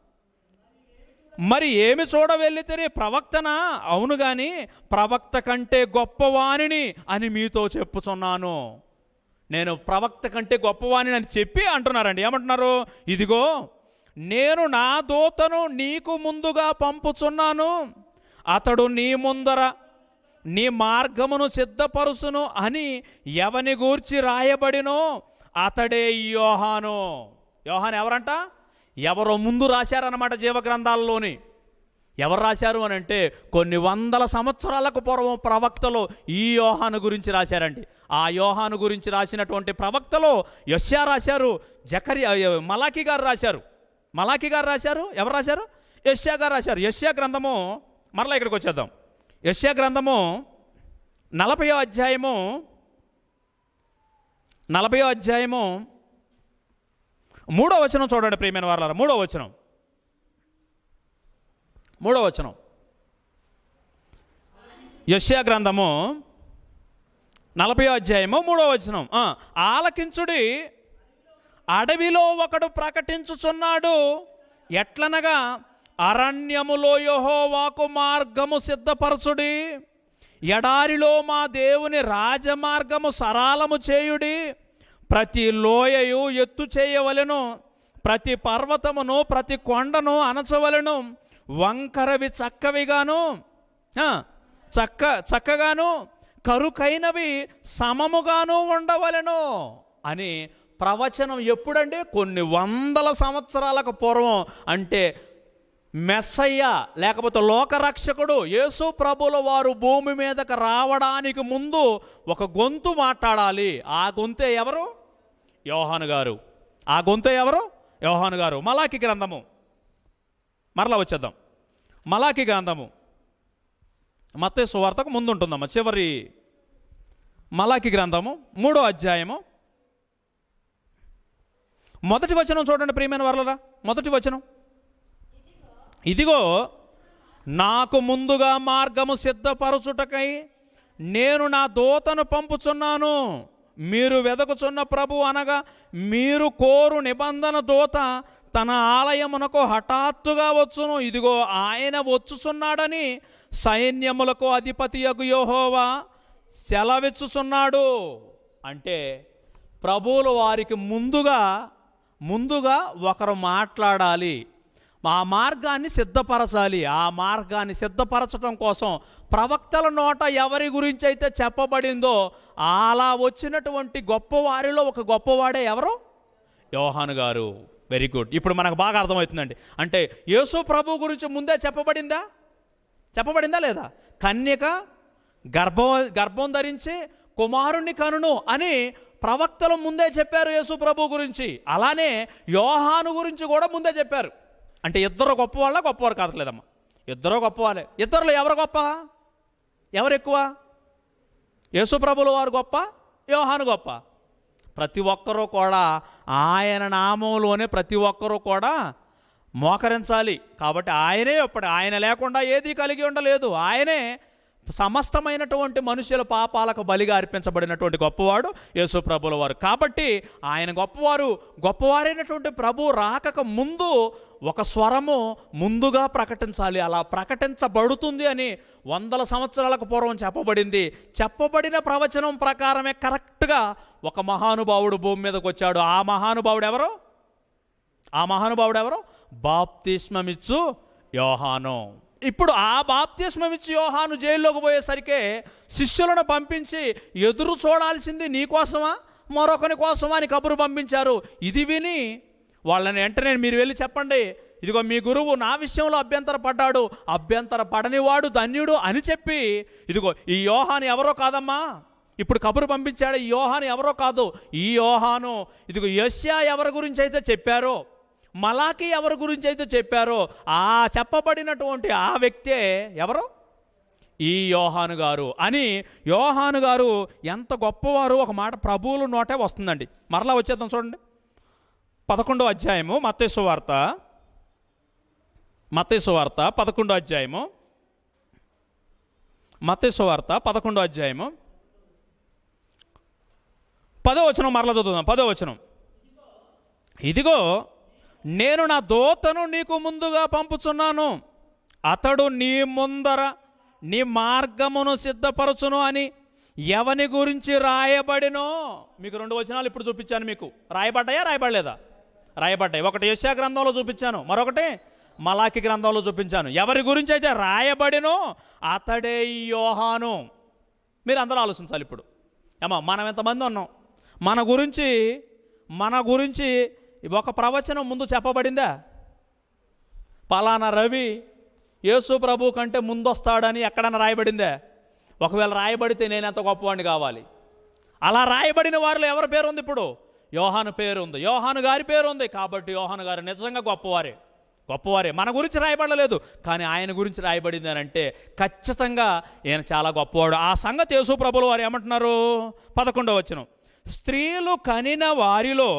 మరి ఏమి చూడ వెళ్ళితే ప్రవక్తనా అవును గాని ప్రవక్త కంటే గొప్పవాణిని అని మీతో చెప్పుచున్నాను నేను ప్రవక్త కంటే గొప్పవాణిని అని చెప్పి అంటున్నారండి ఏమంటున్నారు ఇదిగో నేను నా దూతను నీకు ముందుగా పంపుచున్నాను అతడు నీ ముందర నీ మార్గమును సిద్ధపరుసును అని ఎవని గూర్చి రాయబడినో అతడే ఈ యోహాను యోహాను ఎవరంట ఎవరో ముందు రాశారన్నమాట జీవగ్రంథాల్లోని ఎవరు రాశారు అని అంటే కొన్ని వందల సంవత్సరాలకు పూర్వం ప్రవక్తలు ఈ యోహాను గురించి రాశారండి ఆ యోహాను గురించి రాసినటువంటి ప్రవక్తలో యశ్యా రాశారు జకరి మలాకి గారు రాశారు మలాకి గారు రాశారు ఎవరు రాశారు యశ్యా గారు రాశారు యశ్యా గ్రంథము మరలా ఇక్కడికి వచ్చేద్దాం యశ్యా గ్రంథము నలభయో అధ్యాయము నలభయో అధ్యాయము మూడో వచనం చూడండి ప్రియమైన వారు మూడో వచనం మూడో వచనం యశ్యా గ్రంథము నలభై అధ్యాయము మూడో వచనం ఆ, ఆలకించుడి అడవిలో ఒకడు ప్రకటించుచున్నాడు ఎట్లనగా అరణ్యములో యెహోవాకు మార్గము సిద్ధపరచుడి ఎడారిలో మా దేవుని రాజమార్గము సరాలము చేయుడి ప్రతి లోయయు ఎత్తు చేయవలెను ప్రతి పర్వతమును ప్రతి కొండను అనచవలెను వంకరవి చక్కవిగాను ఆ, చక్క చక్కగాను కరుకైనవి సమముగాను ఉండవలెను అని ప్రవచనం ఎప్పుడంటే కొన్ని వందల సంవత్సరాలకు పూర్వం అంటే మెస్సయ్య లేకపోతే లోకరక్షకుడు యేసు ప్రభుల వారు భూమి మీదకి రావడానికి ముందు ఒక గొంతు మాట్లాడాలి ఆ గొంతే ఎవరు యోహాను గారు ఆ గొంతే ఎవరు యోహాను గారు మలాకి గ్రంథము మరలా వచ్చేద్దాం మలాకి గ్రంథము మత్తే సువార్తకు ముందు ఉంటుందమ్మా చివరి మలాకి గ్రంథము మూడో అధ్యాయము మొదటి వచనం చూడండి ప్రియమైన వర్లరా మొదటి వచనం ఇదిగో నాకు ముందుగా మార్గము సిద్ధపరచుటకై నేను నా దూతను పంపుచున్నాను మీరు వెదకుచున్న ప్రభు అనగా మీరు కోరు నిబంధన దూత తన ఆలయమునకు హఠాత్తుగా వచ్చును ఇదిగో ఆయన వచ్చుచున్నాడని సైన్యములకు అధిపతి యగు యోహోవా సెలవిచ్చుచున్నాడు అంటే ప్రభువుల వారికి ముందుగా ముందుగా ఒకరు మాట్లాడాలి ఆ మార్గాన్ని సిద్ధపరచాలి ఆ మార్గాన్ని సిద్ధపరచడం కోసం ప్రవక్తల నోట ఎవరి గురించి అయితే చెప్పబడిందో అలా వచ్చినటువంటి గొప్పవారిలో ఒక గొప్పవాడే ఎవరు యోహాను గారు వెరీ గుడ్ ఇప్పుడు మనకు బాగా అర్థమవుతుందండి అంటే యేసు ప్రభు గురించి ముందే చెప్పబడిందా చెప్పబడిందా లేదా కన్యక గర్భం గర్భం ధరించి కుమారుణ్ణి కనును అని ప్రవక్తలు ముందే చెప్పారు యేసు ప్రభు గురించి అలానే యోహాను గురించి కూడా ముందే చెప్పారు అంటే ఇద్దరు గొప్పవాళ్ళ గొప్పవారు కాదలేదమ్మా ఇద్దరు గొప్పవాళ్ళే ఇద్దరులో ఎవరు గొప్ప ఎవరు ఎక్కువ యేసు ప్రభుల వారు గొప్ప యోహాను గొప్ప ప్రతి ఒక్కరూ కూడా ఆయన నామంలోనే ప్రతి ఒక్కరూ కూడా మోకరించాలి కాబట్టి ఆయనే ఒప్పటి ఆయన లేకుండా ఏదీ కలిగి ఉండలేదు ఆయనే సమస్తమైనటువంటి మనుషుల పాపాలకు బలిగా అర్పించబడినటువంటి గొప్పవాడు యేసు ప్రభుల వారు కాబట్టి ఆయన గొప్పవారు గొప్పవారైనటువంటి ప్రభు రాకక ముందు ఒక స్వరము ముందుగా ప్రకటించాలి అలా ప్రకటించబడుతుంది అని వందల సంవత్సరాలకు పూర్వం చెప్పబడింది చెప్పబడిన ప్రవచనం ప్రకారమే కరెక్ట్గా ఒక మహానుభావుడు భూమి మీదకి వచ్చాడు ఆ మహానుభావుడు ఎవరు ఆ మహానుభావుడు ఎవరు బాప్తిస్మమిచ్చు యోహాను ఇప్పుడు ఆ బాప్తిస్మమిచ్చు యోహాను జైల్లోకి పోయేసరికి శిష్యులను పంపించి ఎదురు చూడాల్సింది నీ కోసమా మరొకని కోసమా అని కబురు పంపించారు ఇది విని వాళ్ళని వెంటనే మీరు వెళ్ళి చెప్పండి ఇదిగో మీ గురువు నా విషయంలో అభ్యంతర పడ్డాడు అభ్యంతర పడనివాడు ధన్యుడు అని చెప్పి ఇదిగో ఈ యోహాను ఎవరో కాదమ్మా ఇప్పుడు కబురు పంపించాడు ఈ యోహాను ఎవరో కాదు ఈ యోహాను ఇదిగో యష్యా ఎవరి గురించి అయితే చెప్పారో మలాకి ఎవరి గురించి అయితే చెప్పారో ఆ చెప్పబడినటువంటి ఆ వ్యక్తే ఎవరు ఈ యోహాను గారు అని యోహాను గారు ఎంత గొప్పవారు ఒక మాట ప్రభువుల నోటే వస్తుందండి మరలా వచ్చేద్దాం చూడండి పదకొండో అధ్యాయము మత్తేసు వార్త మత్తేసు వార్త పదకొండో అధ్యాయము మత్తేసు వార్త పదకొండో అధ్యాయము పదో వచనం మరలా చదువుదాం పదో వచనం ఇదిగో నేను నా దోతను నీకు ముందుగా పంపుచున్నాను అతడు నీ ముందర నీ మార్గమును సిద్ధపరచును అని ఎవని గురించి రాయబడినో మీకు రెండు వచనాలు ఇప్పుడు చూపించాను మీకు రాయబడ్డాయా రాయబడలేదా రాయబడ్డాయి ఒకటి యశా గ్రంథంలో చూపించాను మరొకటి మలాకి గ్రంథంలో చూపించాను ఎవరి గురించి అయితే రాయబడినో అతడే ఈ యోహాను మీరు అందరూ ఆలోచించాలి ఇప్పుడు ఏమా మనం ఎంతమంది ఉన్నాం మన గురించి మన గురించి ఒక ప్రవచనం ముందు చెప్పబడిందా పలానా రవి యేసు ప్రభు కంటే ముందొస్తాడని ఎక్కడన్నా రాయబడిందే ఒకవేళ రాయబడితే నేను ఎంత గొప్పవాడిని కావాలి అలా రాయబడిన వారిలో ఎవరి పేరు ఉంది ఇప్పుడు యోహాను పేరు ఉంది యోహాను గారి పేరు ఉంది కాబట్టి యోహాను గారు నిజంగా గొప్పవారే గొప్పవారే మన గురించి రాయబడలేదు కానీ ఆయన గురించి రాయబడింది అని అంటే ఖచ్చితంగా ఈయన చాలా గొప్పవాడు ఆ సంగతి యేసు ప్రభుల వారు ఏమంటున్నారు పదకొండవ వచనం స్త్రీలు కనిన వారిలో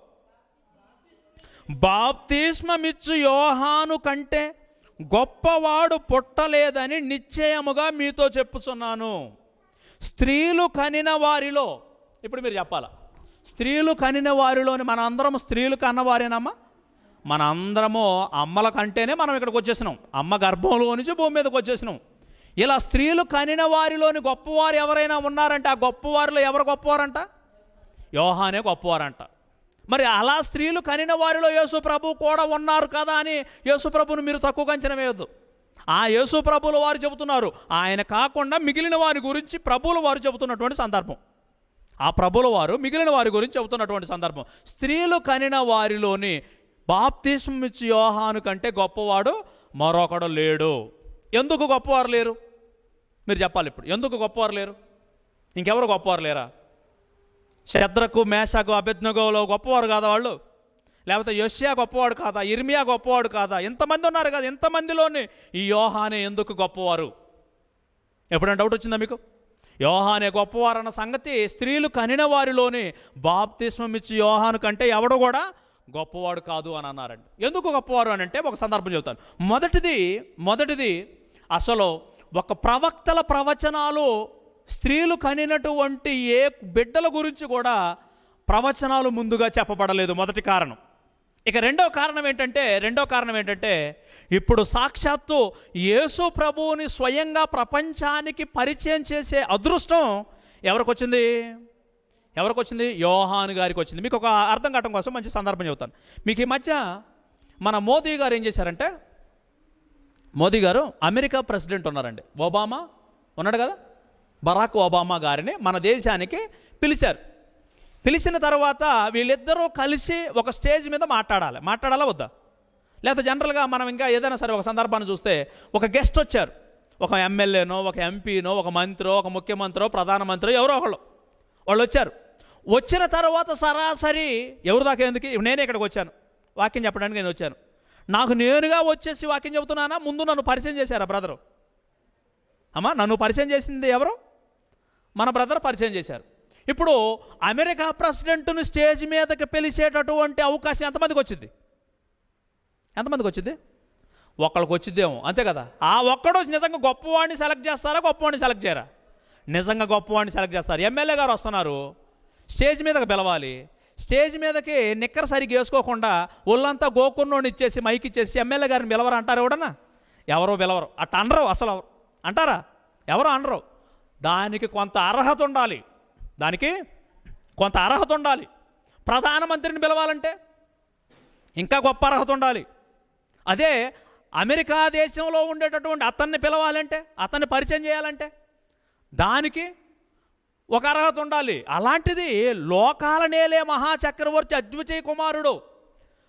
బాప్తిస్మమిచ్చు యోహాను కంటే గొప్పవాడు పుట్టలేదని నిశ్చయముగా మీతో చెప్పుచున్నాను స్త్రీలు కనిన వారిలో ఇప్పుడు మీరు చెప్పాలా స్త్రీలు కనిన వారిలోని మన అందరం స్త్రీలు కన్నవారేనమ్మా మన అందరము అమ్మల కంటేనే మనం ఇక్కడికి వచ్చేసినాం అమ్మ గర్భంలో నుంచి భూమి మీదకి వచ్చేసినాం ఇలా స్త్రీలు కనిన వారిలోని గొప్పవారు ఎవరైనా ఉన్నారంటే ఆ గొప్పవారిలో ఎవరు గొప్పవారంట యోహానే గొప్పవారంట మరి అలా స్త్రీలు కనిన వారిలో యేసు ప్రభు కూడా ఉన్నారు కదా అని యేసు ప్రభుని మీరు తక్కువ అంచనా వేయొద్దు ఆ యేసు ప్రభుల వారు చెబుతున్నారు ఆయన కాకుండా మిగిలిన వారి గురించి ప్రభువుల వారు చెబుతున్నటువంటి సందర్భం ఆ ప్రభుల వారు మిగిలిన వారి గురించి చెబుతున్నటువంటి సందర్భం స్త్రీలు కనిన వారిలోని బాప్తిస్మం ఇచ్చి యోహాను కంటే గొప్పవాడు మరొకడు లేడు ఎందుకు గొప్పవారు లేరు మీరు చెప్పాలి ఇప్పుడు ఎందుకు గొప్పవారు లేరు ఇంకెవరు గొప్పవారు లేరా శద్రకు మేషకు అభిజ్ఞగోలో గొప్పవారు కాదా వాళ్ళు లేకపోతే యష్యా గొప్పవాడు కాదా ఇర్మియా గొప్పవాడు కాదా ఇంతమంది ఉన్నారు కదా ఇంతమందిలోని ఈ యోహానే ఎందుకు గొప్పవారు ఎప్పుడైనా డౌట్ వచ్చిందా మీకు యోహానే గొప్పవారు అన్న సంగతి స్త్రీలు కనిన వారిలోని బాప్తిస్మం ఇచ్చి యోహాను కంటే ఎవడు కూడా గొప్పవాడు కాదు అని అన్నారండి ఎందుకు గొప్పవారు అని అంటే ఒక సందర్భం చెబుతాను మొదటిది మొదటిది అసలు ఒక ప్రవక్తల ప్రవచనాలు స్త్రీలు కనినటువంటి ఏ బిడ్డల గురించి కూడా ప్రవచనాలు ముందుగా చెప్పబడలేదు మొదటి కారణం ఇక రెండో కారణం ఏంటంటే రెండో కారణం ఏంటంటే ఇప్పుడు సాక్షాత్తు యేసు ప్రభువుని స్వయంగా ప్రపంచానికి పరిచయం చేసే అదృష్టం ఎవరికి వచ్చింది ఎవరికి వచ్చింది యోహాను గారికి వచ్చింది మీకు ఒక అర్థం కావటం కోసం మంచి సందర్భం చెబుతాను మీకు ఈ మధ్య మన మోదీ గారు ఏం చేశారంటే మోదీ గారు అమెరికా ప్రెసిడెంట్ ఉన్నారండి ఒబామా ఉన్నాడు కదా బరాక్ ఒబామా గారిని మన దేశానికి పిలిచారు పిలిచిన తర్వాత వీళ్ళిద్దరూ కలిసి ఒక స్టేజ్ మీద మాట్లాడాలి మాట్లాడాలా వద్దా లేకపోతే జనరల్గా మనం ఇంకా ఏదైనా సరే ఒక సందర్భాన్ని చూస్తే ఒక గెస్ట్ వచ్చారు ఒక ఎమ్మెల్యేనో ఒక ఎంపీనో ఒక మంత్రో ఒక ముఖ్యమంత్రో ప్రధానమంత్రి ఎవరో ఒకళ్ళు వాళ్ళు వచ్చారు వచ్చిన తర్వాత సరాసరి ఎవరు దాకా ఎందుకు ఇప్పుడు నేనే ఇక్కడికి వచ్చాను వాక్యం చెప్పడానికి నేను వచ్చాను నాకు నేనుగా వచ్చేసి వాక్యం చెబుతున్నానా ముందు నన్ను పరిచయం చేశారా బ్రదరు అమ్మా నన్ను పరిచయం చేసింది ఎవరు మన బ్రదర్ పరిచయం చేశారు ఇప్పుడు అమెరికా ప్రెసిడెంట్ను స్టేజ్ మీదకి పిలిచేటటువంటి అవకాశం ఎంతమందికి వచ్చింది ఎంతమందికి వచ్చింది ఒక్కడికి వచ్చిద్దేమో అంతే కదా ఆ ఒక్కడు నిజంగా గొప్పవాడిని సెలెక్ట్ చేస్తారా గొప్పవాడిని సెలెక్ట్ చేయరా నిజంగా గొప్పవాడిని సెలెక్ట్ చేస్తారు ఎమ్మెల్యే గారు వస్తున్నారు స్టేజ్ మీదకి పిలవాలి స్టేజ్ మీదకి నిక్కర సరిగ్గా వేసుకోకుండా ఒళ్ళంతా గోకున్నోడిని ఇచ్చేసి మైక్ ఇచ్చేసి ఎమ్మెల్యే గారిని పిలవరు అంటారు ఎవడన్నా ఎవరో పిలవరు అట్ట అనరు అసలు అంటారా ఎవరో అనరు దానికి కొంత అర్హత ఉండాలి దానికి కొంత అర్హత ఉండాలి ప్రధానమంత్రిని పిలవాలంటే ఇంకా గొప్ప అర్హత ఉండాలి అదే అమెరికా దేశంలో ఉండేటటువంటి అతన్ని పిలవాలంటే అతన్ని పరిచయం చేయాలంటే దానికి ఒక అర్హత ఉండాలి అలాంటిది లోకాల నేలే మహాచక్రవర్తి అద్వితీయ కుమారుడు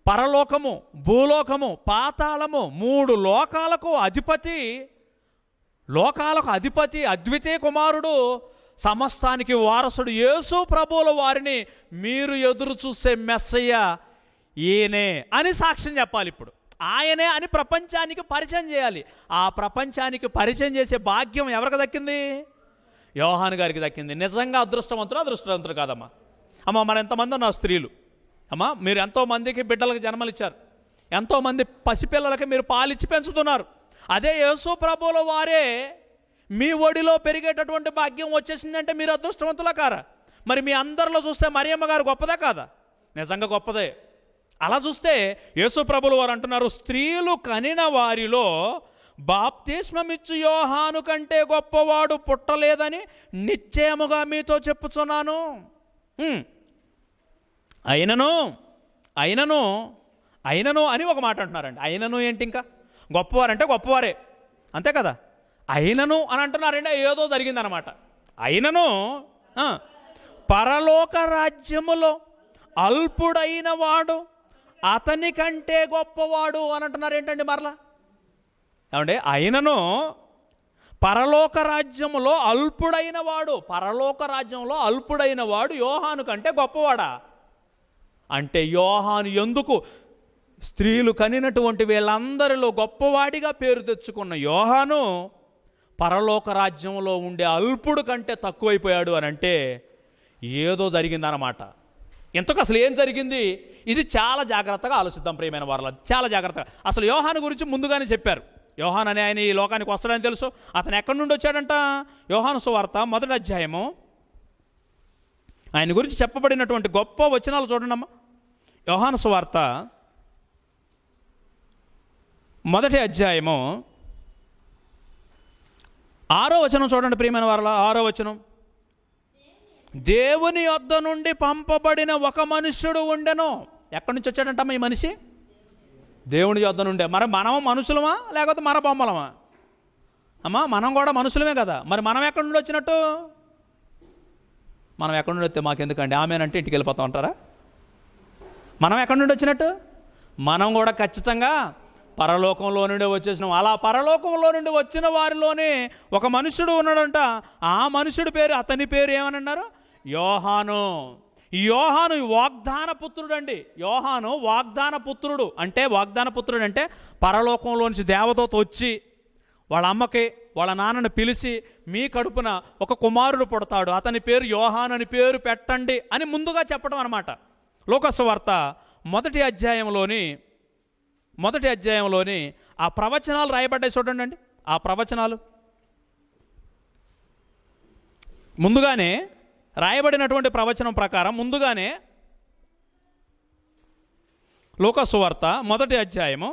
పరలోకము భూలోకము పాతాళము మూడు లోకాలకు అధిపతి లోకాలకు అధిపతి అద్వితీయ కుమారుడు సమస్తానికి వారసుడు యేసు ప్రభువుల వారిని మీరు ఎదురు చూసే మెస్సయ్య ఈయనే అని సాక్ష్యం చెప్పాలి ఇప్పుడు ఆయనే అని ప్రపంచానికి పరిచయం చేయాలి ఆ ప్రపంచానికి పరిచయం చేసే భాగ్యం ఎవరికి దక్కింది యోహాన్ గారికి దక్కింది నిజంగా అదృష్టవంతుడు అదృష్టవంతుడు కాదమ్మా అమ్మ మరి ఎంతమంది ఉన్నారు స్త్రీలు అమ్మా మీరు ఎంతోమందికి బిడ్డలకు జన్మలిచ్చారు ఎంతోమంది పసిపిల్లలకి మీరు పాలిచ్చి పెంచుతున్నారు అదే యేసు ప్రభువుల వారే మీ ఒడిలో పెరిగేటటువంటి భాగ్యం వచ్చేసిందంటే మీరు అదృష్టవంతులా కారా మరి మీ అందరిలో చూస్తే మరియమ్మ గారు గొప్పదా కాదా నిజంగా గొప్పదే అలా చూస్తే యేసు ప్రభులు వారు అంటున్నారు స్త్రీలు కనిన వారిలో బాప్తిస్మమిచ్చు యోహాను కంటే గొప్పవాడు పుట్టలేదని నిశ్చయముగా మీతో చెప్పుచున్నాను హ్మ్. అయినను అయినను అయినను అని ఒక మాట అంటున్నారండి అయినను ఏంటి ఇంకా గొప్పవారంటే గొప్పవారే అంతే కదా అయినను అని అంటున్నారంటే ఏదో జరిగిందనమాట అయినను ఆ, పరలోక రాజ్యములో అల్పుడైన వాడు అతని కంటే గొప్పవాడు అని అంటున్నారు ఏంటండి మరలా ఏమంటే అయినను పరలోక రాజ్యములో అల్పుడైన వాడు పరలోక రాజ్యంలో అల్పుడైన వాడు యోహాను కంటే గొప్పవాడా అంటే యోహాను ఎందుకు స్త్రీలు కనినటువంటి వీళ్ళందరిలో గొప్పవాడిగా పేరు తెచ్చుకున్న యోహాను పరలోక రాజ్యంలో ఉండే అల్పుడు కంటే తక్కువైపోయాడు అని అంటే ఏదో జరిగిందన్నమాట ఇంతకు అసలు ఏం జరిగింది ఇది చాలా జాగ్రత్తగా ఆలోచిద్దాం ప్రియమైన వారిలో చాలా జాగ్రత్తగా అసలు యోహాను గురించి ముందుగానే చెప్పారు యోహాన్ అనే ఆయన ఈ లోకానికి వస్తాడని తెలుసు అతను ఎక్కడి నుండి వచ్చాడంట యోహాను సువార్త మొదటి అధ్యాయము ఆయన గురించి చెప్పబడినటువంటి గొప్ప వచనాలు చూడండమ్మా యోహాను సువార్త మొదటి అధ్యాయము ఆరో వచనం చూడండి ప్రియమైన వారల ఆరో వచనం దేవుని యొద్ద నుండి పంపబడిన ఒక మనుష్యుడు ఉండెను ఎక్కడి నుంచి వచ్చాడంటమ్మా ఈ మనిషి దేవుని యొద్ద నుండే మరి మనం మనుషులమా లేకపోతే మన బొమ్మలమా అమ్మా మనం కూడా మనుషులమే కదా మరి మనం ఎక్కడి నుండి వచ్చినట్టు మనం ఎక్కడి నుండి వస్తే మాకెందుకండి ఆమెనంటే ఇంటికి వెళ్ళిపోతాం అంటారా మనం ఎక్కడి నుండి వచ్చినట్టు మనం కూడా ఖచ్చితంగా పరలోకంలో నుండి వచ్చేసినాం అలా పరలోకంలో నుండి వచ్చిన వారిలోనే ఒక మనుషుడు ఉన్నాడంట ఆ మనుషుడి పేరు అతని పేరు ఏమని అన్నారు యోహాను ఈ యోహాను ఈ వాగ్దాన పుత్రుడు అండి యోహాను వాగ్దాన పుత్రుడు అంటే వాగ్దాన పుత్రుడు అంటే పరలోకంలో నుంచి దేవదూత వచ్చి వాళ్ళ అమ్మకి వాళ్ళ నాన్నని పిలిచి మీ కడుపున ఒక కుమారుడు పుడతాడు అతని పేరు యోహాన్ అని పేరు పెట్టండి అని ముందుగా చెప్పడం అనమాట లోకస్ వార్త మొదటి అధ్యాయంలోని మొదటి అధ్యాయంలోని ఆ ప్రవచనాలు రాయబడ్డాయి చూడండి అండి ఆ ప్రవచనాలు ముందుగానే రాయబడినటువంటి ప్రవచనం ప్రకారం ముందుగానే లోకసు వార్త మొదటి అధ్యాయము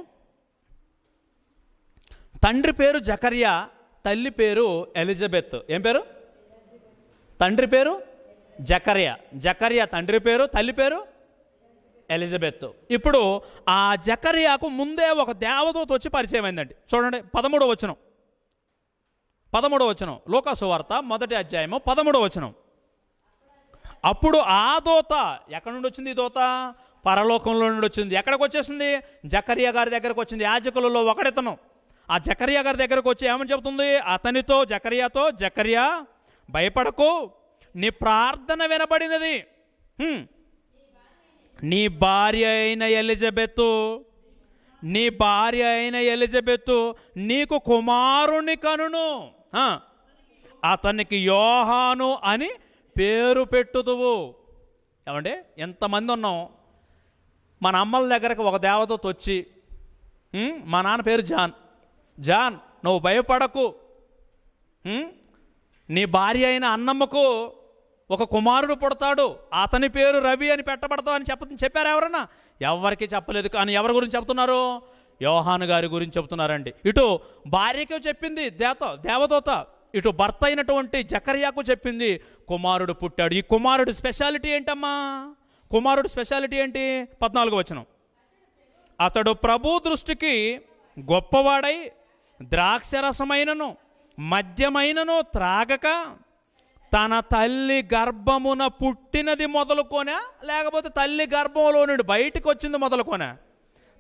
తండ్రి పేరు జకర్యా తల్లి పేరు ఎలిజబెత్ ఏం పేరు తండ్రి పేరు జకర్యా జకర్యా తండ్రి పేరు తల్లి పేరు ఎలిజబెత్ ఇప్పుడు ఆ జకర్యాకు ముందే ఒక దేవదూత వచ్చి పరిచయం అయిందండి చూడండి పదమూడవ వచనం పదమూడవ వచనం లోకాసు వార్త మొదటి అధ్యాయము పదమూడవ వచనం అప్పుడు ఆ దోత ఎక్కడి నుండి వచ్చింది ఈ దోత పరలోకంలో నుండి వచ్చింది ఎక్కడికి వచ్చేసింది జకరియా గారి దగ్గరకు వచ్చింది యాజకులలో ఒకడితను ఆ జకరియా గారి దగ్గరకు వచ్చి ఏమని చెబుతుంది అతనితో జకరియాతో జకరియా భయపడకు నీ ప్రార్థన వినబడినది హ్మ్. నీ భార్య అయిన ఎలిజబెత్ నీ భార్య అయిన ఎలిజబెత్ నీకు కుమారుని కనును ఆ, అతనికి యోహాను అని పేరు పెట్టుదువు ఏమంటే ఎంతమంది ఉన్నాం మన అమ్మల దగ్గరకు ఒక దేవతతో వచ్చి "ఉమ్, మా నాన్న పేరు జాన్ జాన్ నువ్వు భయపడకు ఉమ్, నీ భార్య అయిన అన్నమ్మకు ఒక కుమారుడు పుడతాడు అతని పేరు రవి అని పెట్టబడతావు అని చెప్ప చెప్పారు ఎవరన్నా ఎవరికి చెప్పలేదు కానీ ఎవరి గురించి చెప్తున్నారు యోహాను గారి గురించి చెప్తున్నారండి ఇటు భార్యకు చెప్పింది దేవత దేవదూత ఇటు భర్త అయినటువంటి జకర్యాకు చెప్పింది కుమారుడు పుట్టాడు ఈ కుమారుడు స్పెషాలిటీ ఏంటమ్మా కుమారుడు స్పెషాలిటీ ఏంటి పద్నాలుగు వచనం అతడు ప్రభు దృష్టికి గొప్పవాడై ద్రాక్షరసమైనను మద్యమైనను త్రాగక తన తల్లి గర్భమున పుట్టినది మొదలుకొనా లేకపోతే తల్లి గర్భంలో నుండి బయటికి వచ్చింది మొదలుకొనా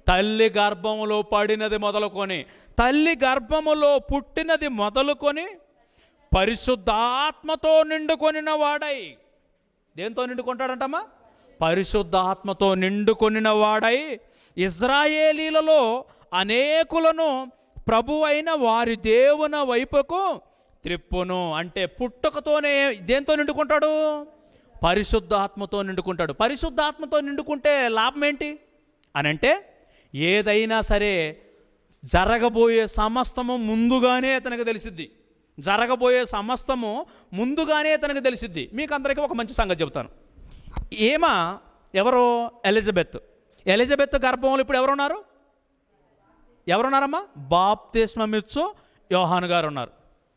తల్లి గర్భములో పడినది మొదలుకొని తల్లి గర్భములో పుట్టినది మొదలుకొని పరిశుద్ధాత్మతో నిండుకొనిన వాడై దేంతో నిండుకుంటాడంటమ్మా పరిశుద్ధాత్మతో నిండుకొనిన వాడై ఇజ్రాయేలీలలో అనేకులను ప్రభు అయిన వారి దేవున వైపుకు త్రిప్పును అంటే పుట్టుకతోనే దేంతో నిండుకుంటాడు పరిశుద్ధాత్మతో నిండుకుంటాడు పరిశుద్ధాత్మతో నిండుకుంటే లాభం ఏంటి అని అంటే ఏదైనా సరే జరగబోయే సమస్తము ముందుగానే అతనికి తెలిసిద్ది జరగబోయే సమస్తము ముందుగానే అతనికి తెలిసిద్ది మీకు అందరికీ ఒక మంచి సంగతి చెబుతాను ఏమా ఎవరు ఎలిజబెత్ ఎలిజబెత్ గర్భంలో ఇప్పుడు ఎవరున్నారు ఎవరున్నారమ్మా బాప్తిస్మమిచ్చు యోహాను గారు ఉన్నారు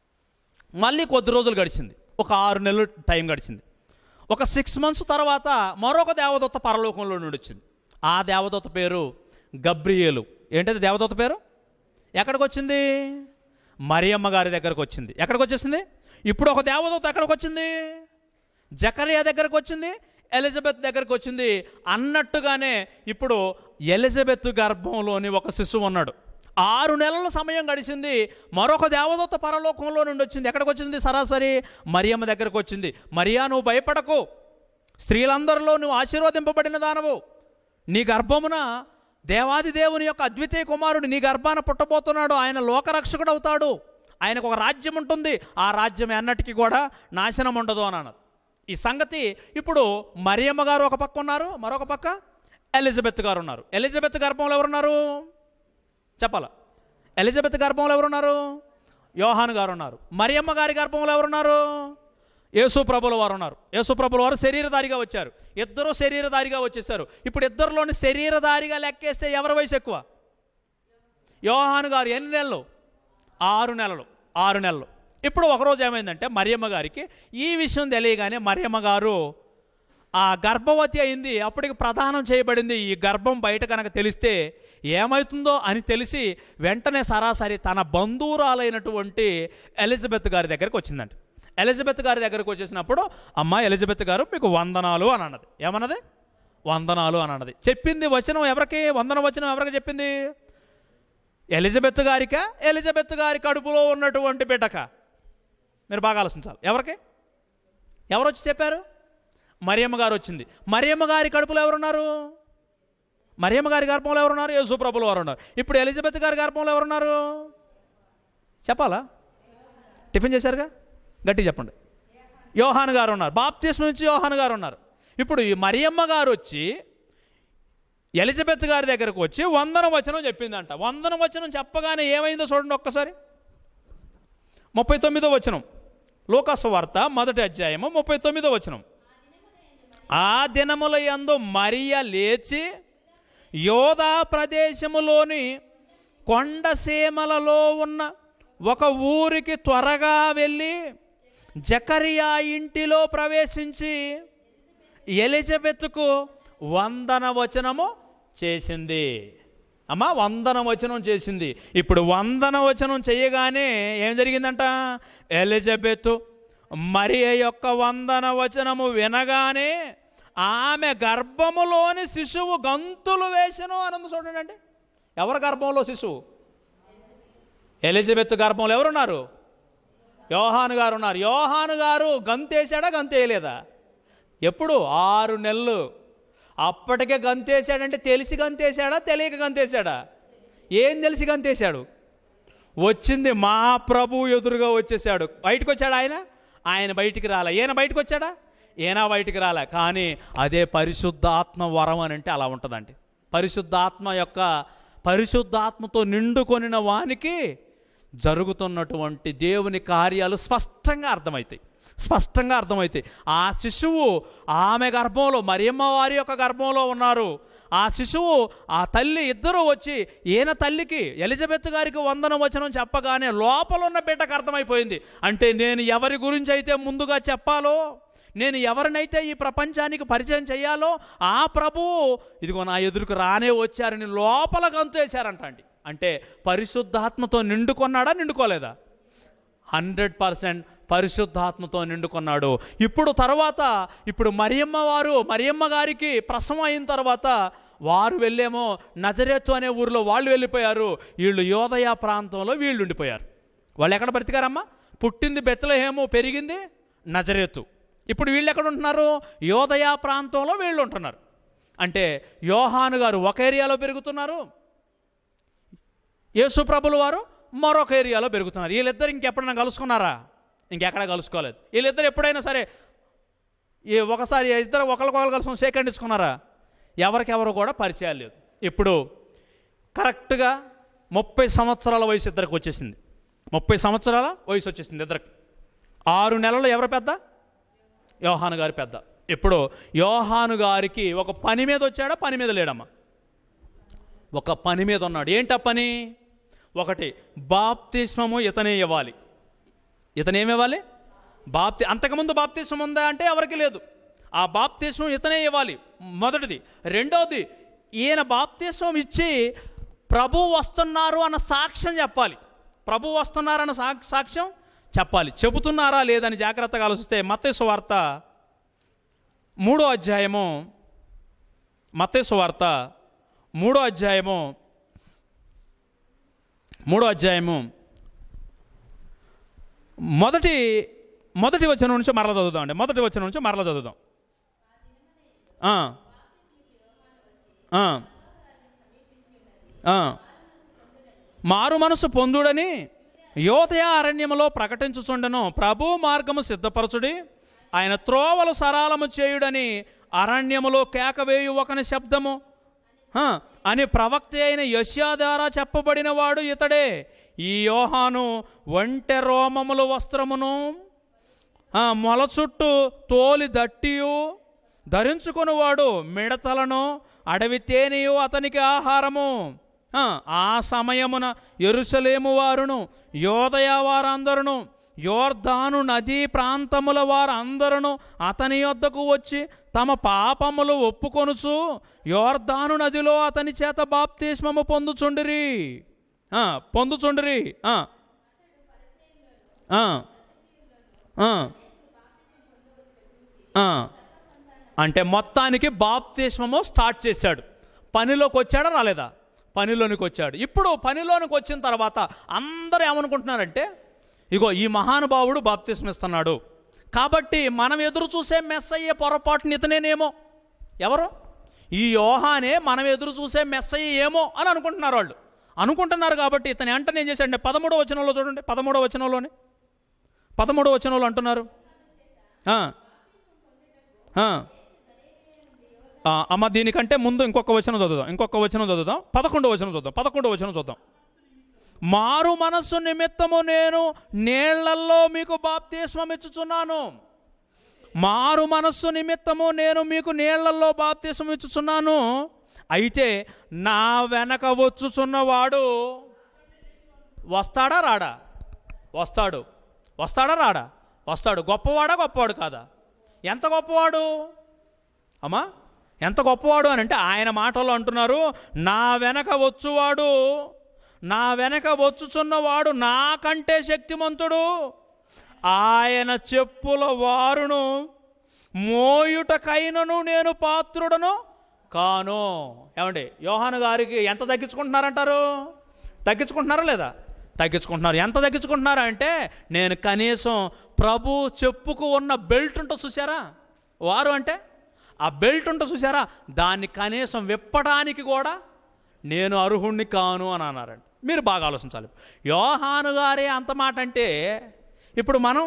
మళ్ళీ కొద్ది రోజులు గడిచింది ఒక ఆరు నెలలు టైం గడిచింది ఒక సిక్స్ మంత్స్ తర్వాత మరొక దేవదత్త పరలోకంలో నుండి వచ్చింది ఆ దేవదత్త పేరు గబ్రియేలు ఏంటది దేవదత్త పేరు ఎక్కడికి వచ్చింది మరియమ్మ గారి దగ్గరకు వచ్చింది ఎక్కడికి వచ్చేసింది ఇప్పుడు ఒక దేవదూత ఎక్కడికి వచ్చింది జకరియా దగ్గరకు వచ్చింది ఎలిజబెత్ దగ్గరకు వచ్చింది అన్నట్టుగానే ఇప్పుడు ఎలిజబెత్ గర్భంలోని ఒక శిశువు ఉన్నాడు ఆరు నెలల సమయం గడిచింది మరొక దేవదూత పరలోకంలో నుండి వచ్చింది ఎక్కడికి వచ్చింది సరాసరి మరియమ్మ దగ్గరకు వచ్చింది మరియా నువ్వు భయపడకు స్త్రీలందరిలో నువ్వు ఆశీర్వదింపబడిన దానవు నీ గర్భమున దేవాది దేవుని యొక్క అద్వితీయ కుమారుడు నీ గర్భాన పుట్టబోతున్నాడు ఆయన లోకరక్షకుడు అవుతాడు ఆయనకు ఒక రాజ్యం ఉంటుంది ఆ రాజ్యం ఎన్నటికీ కూడా నాశనం ఉండదు అని అన్నది ఈ సంగతి ఇప్పుడు మరియమ్మ గారు ఒక పక్క ఉన్నారు మరొక పక్క ఎలిజబెత్ గారు ఉన్నారు ఎలిజబెత్ గర్భంలో ఎవరున్నారు చెప్పాలా ఎలిజబెత్ గర్భంలో ఎవరున్నారు యోహాను గారు ఉన్నారు మరియమ్మ గారి గర్భంలో ఎవరున్నారు యేసు ప్రభుల వారు ఉన్నారు యేసు ప్రభుల వారు శరీరధారిగా వచ్చారు ఇద్దరు శరీరధారిగా వచ్చేసారు ఇప్పుడు ఇద్దరిలోని శరీరధారిగా లెక్కేస్తే ఎవరి వయసు ఎక్కువ యోహాను గారు ఎన్ని నెలలు ఆరు నెలలు ఆరు నెలలు ఇప్పుడు ఒకరోజు ఏమైందంటే మరియమ్మ గారికి ఈ విషయం తెలియగానే మరియమ్మ గారు ఆ గర్భవతి అయింది అప్పటికి ప్రదానం చేయబడింది ఈ గర్భం బయట కనుక తెలిస్తే ఏమవుతుందో అని తెలిసి వెంటనే సరాసరి తన బంధువురాలైనటువంటి ఎలిజబెత్ గారి దగ్గరికి వచ్చిందంట ఎలిజబెత్ గారి దగ్గరికి వచ్చేసినప్పుడు అమ్మ ఎలిజబెత్ గారు మీకు వందనాలు అని అన్నది ఏమన్నది వందనాలు అని అన్నది చెప్పింది వచనం ఎవరికి వందన వచనం ఎవరికి చెప్పింది ఎలిజబెత్ గారికా ఎలిజబెత్ గారి కడుపులో ఉన్నటువంటి బిడ్డక మీరు బాగా ఆలోచించాలి ఎవరికి ఎవరు వచ్చి చెప్పారు మరియమ్మ గారు వచ్చింది మరియమ్మ గారి కడుపులో ఎవరున్నారు మరియమ్మ గారి గర్భంలో ఎవరున్నారు యేసు ప్రభులు వారు ఉన్నారు ఇప్పుడు ఎలిజబెత్ గారి గర్భంలో ఎవరున్నారు చెప్పాలా టిఫిన్ చేశారుగా గట్టి చెప్పండి యోహాన్ గారు ఉన్నారు బాప్తిస్మ నుంచి యోహాన్ గారు ఉన్నారు ఇప్పుడు ఈ మరియమ్మ గారు వచ్చి ఎలిజబెత్ గారి దగ్గరకు వచ్చి వందన వచనం చెప్పిందంట వందన వచనం చెప్పగానే ఏమైందో చూడండి ఒక్కసారి ముప్పై తొమ్మిదో వచనం లోకాసు వార్త మొదటి అధ్యాయము ముప్పై తొమ్మిదో వచనం ఆ దినముల యందు మరియ లేచి యోధా ప్రదేశములోని కొండసీమలలో ఉన్న ఒక ఊరికి త్వరగా వెళ్ళి జకరియా ఇంటిలో ప్రవేశించి ఎలిజబెత్కు వందన వచనము చేసింది అమ్మ వందన వచనం చేసింది ఇప్పుడు వందన వచనం చేయగానే ఏం జరిగిందంట ఎలిజబెత్ మరియ యొక్క వందన వచనము వినగానే ఆమె గర్భములోని శిశువు గంతులు వేసెను అనందు చూడండి అండి ఎవరి గర్భంలో శిశువు ఎలిజబెత్ గర్భంలో ఎవరున్నారు యోహాను గారు ఉన్నారు యోహాను గారు గంతేసాడా గంతేయలేదా ఎప్పుడు ఆరు నెలలు అప్పటికే గంతేసాడంటే తెలిసి గంతేసాడా తెలియక గంతేసాడా ఏం తెలిసి గంతేశాడు వచ్చింది మా ప్రభు ఎదురుగా వచ్చేసాడు బయటకు వచ్చాడు ఆయన ఆయన బయటికి రాలే ఈయన బయటకు వచ్చాడా ఈయన బయటికి రాలే కానీ అదే పరిశుద్ధాత్మ వరం అని అంటే అలా ఉంటుందండి పరిశుద్ధాత్మ యొక్క పరిశుద్ధాత్మతో నిండుకొనిన వానికి జరుగుతున్నటువంటి దేవుని కార్యాలు స్పష్టంగా అర్థమవుతాయి స్పష్టంగా అర్థమవుతాయి ఆ శిశువు ఆమె గర్భంలో మరియమ్మ వారి యొక్క గర్భంలో ఉన్నారు ఆ శిశువు ఆ తల్లి ఇద్దరూ వచ్చి ఈయన తల్లికి ఎలిజబెత్ గారికి వందన వచనం చెప్పగానే లోపల ఉన్న బిడ్డకు అర్థమైపోయింది అంటే నేను ఎవరి గురించి అయితే ముందుగా చెప్పాలో నేను ఎవరినైతే ఈ ప్రపంచానికి పరిచయం చేయాలో ఆ ప్రభువు ఇదిగో నా ఎదురుకు రానే వచ్చారని లోపల గంతు వేశారంట అండి అంటే పరిశుద్ధాత్మతో నిండుకొన్నాడా నిండుకోలేదా హండ్రెడ్ పర్సెంట్ పరిశుద్ధాత్మతో నిండుకున్నాడు ఇప్పుడు తర్వాత ఇప్పుడు మరియమ్మ వారు మరియమ్మ గారికి ప్రసవం అయిన తర్వాత వారు వెళ్ళేమో నజరేతు అనే ఊరిలో వాళ్ళు వెళ్ళిపోయారు వీళ్ళు యోదయ ప్రాంతంలో వీళ్ళు ఉండిపోయారు వాళ్ళు ఎక్కడ బ్రతికారమ్మా పుట్టింది బెత్తలహేమో పెరిగింది నజరేతు ఇప్పుడు వీళ్ళు ఎక్కడ ఉంటున్నారు యోదయ ప్రాంతంలో వీళ్ళు ఉంటున్నారు అంటే యోహాను గారు ఒక ఏరియాలో పెరుగుతున్నారు యేసు ప్రభుల వారు మరొక ఏరియాలో పెరుగుతున్నారు వీళ్ళిద్దరు ఇంకెప్పుడైనా కలుసుకున్నారా ఇంకెక్కడ కలుసుకోలేదు వీళ్ళిద్దరు ఎప్పుడైనా సరే ఈ ఒకసారి ఇద్దరు ఒకరికొకరు కలిసి సేకండ్ ఇచ్చుకున్నారా ఎవరికెవరు కూడా పరిచయాలు లేదు ఇప్పుడు కరెక్ట్గా ముప్పై సంవత్సరాల వయసు ఇద్దరికి వచ్చేసింది ముప్పై సంవత్సరాల వయసు వచ్చేసింది ఇద్దరికి ఆరు నెలలు ఎవరు పెద్ద యోహాను గారి పెద్ద ఇప్పుడు యోహాను గారికి ఒక పని మీద వచ్చాడా పని మీద లేడమ్మా ఒక పని మీద ఉన్నాడు ఏంటా పని ఒకటి బాప్తిస్మము ఇతనే ఇవ్వాలి ఇతను ఏమి ఇవ్వాలి బాప్తి అంతకుముందు బాప్తిస్మం ఉందా అంటే ఎవరికి లేదు ఆ బాప్తిస్మం ఇతనే ఇవ్వాలి మొదటిది రెండవది ఈయన బాప్తిస్మం ఇచ్చి ప్రభు వస్తున్నారు అన్న సాక్ష్యం చెప్పాలి ప్రభు వస్తున్నారన్న సా సాక్ష్యం చెప్పాలి చెబుతున్నారా లేదని జాగ్రత్తగా ఆలోచిస్తే మత్తేసు వార్త మూడో అధ్యాయము మత్తేసు వార్త మూడో అధ్యాయము మూడో అధ్యాయము మొదటి మొదటి వచనం నుంచి మరల చదువుదాం అండి మొదటి వచనం నుంచి మరల చదువుదాం ఆ. ఆ. ఆ. మారు మనసు పొందుడని యోతయ అరణ్యములో ప్రకటించుచుండెను ప్రభు మార్గము సిద్ధపరచుడి ఆయన త్రోవలు సరాలము చేయుడని అరణ్యములో కేకవేయు ఒకని శబ్దము హ, అని ప్రవక్త అయిన యశ్యా ద్వారా చెప్పబడిన వాడు ఇతడే ఈ యోహాను ఒంటె రోమముల వస్త్రమును ఆ, మొల చుట్టూ తోలి దట్టియు ధరించుకునివాడు మిడతలను అడవి తేనెయు అతనికి ఆహారము ఆ, ఆ సమయమున ఎరుసలేము వారును యోదయ వారందరును యోర్ధాను నదీ ప్రాంతముల వారందరును అతని యొద్దకు వచ్చి తమ పాపములు ఒప్పుకొనుచు యోర్ధాను నదిలో అతని చేత బాప్తిస్మము పొందుచుండిరి ఆ, పొందుచుండిరి ఆ. ఆ. ఆ. ఆ. అంటే మొత్తానికి బాప్తిస్మము స్టార్ట్ చేశాడు పనిలోకి వచ్చాడా రాలేదా పనిలోనికి వచ్చాడు ఇప్పుడు పనిలోనికి వచ్చిన తర్వాత అందరూ ఏమనుకుంటున్నారంటే ఇగో ఈ మహానుభావుడు బాప్తిస్మ ఇస్తున్నాడు కాబట్టి మనం ఎదురు చూసే మెస్ అయ్యే పొరపాటుని ఇతనేనేమో ఎవరు ఈ యోహానే మనం ఎదురు చూసే మెస్ అయ్యే ఏమో అని అనుకుంటున్నారు వాళ్ళు అనుకుంటున్నారు కాబట్టి ఇతని వెంటనే ఏం చేశాడంటే పదమూడో వచనంలో చూడండి పదమూడో వచనంలోనే పదమూడో వచనంలో అంటున్నారు ఆ. ఆ. ఆ, అమ్మ దీనికంటే ముందు ఇంకొక వచనం చదువుదాం ఇంకొక వచనం చదువుదాం పదకొండో వచనం చూద్దాం పదకొండో వచనం చూద్దాం మారు మనస్సు నిమిత్తము నేను నీళ్లల్లో మీకు బాప్తిస్మం ఇచ్చుచున్నాను మారు మనస్సు నిమిత్తము నేను మీకు నీళ్లలో బాప్తిస్మం ఇచ్చుచున్నాను అయితే నా వెనక వచ్చుచున్నవాడు వస్తాడా రాడా వస్తాడు వస్తాడా రాడా వస్తాడు గొప్పవాడా గొప్పవాడు కాదా ఎంత గొప్పవాడు అమ్మా ఎంత గొప్పవాడు అని అంటే ఆయన మాటల్లో అంటున్నారు నా వెనక వచ్చువాడు నా వెనక వచ్చుచున్నవాడు నాకంటే శక్తిమంతుడు ఆయన చెప్పుల వారును మోయుటకైనను నేను పాత్రుడను కాను ఏమండి యోహాను గారికి ఎంత తగ్గించుకుంటున్నారంటారు తగ్గించుకుంటున్నారా లేదా తగ్గించుకుంటున్నారు ఎంత తగ్గించుకుంటున్నారా అంటే నేను కనీసం ప్రభు చెప్పుకు ఉన్న బెల్ట్ ఉంటో చూసారా వారు అంటే ఆ బెల్ట్ ఉంటో చూసారా దాన్ని కనీసం విప్పడానికి కూడా నేను అర్హుణ్ణి కాను అని అన్నారండి మీరు బాగా ఆలోచించాలి యోహాను గారే అంత మాట అంటే ఇప్పుడు మనం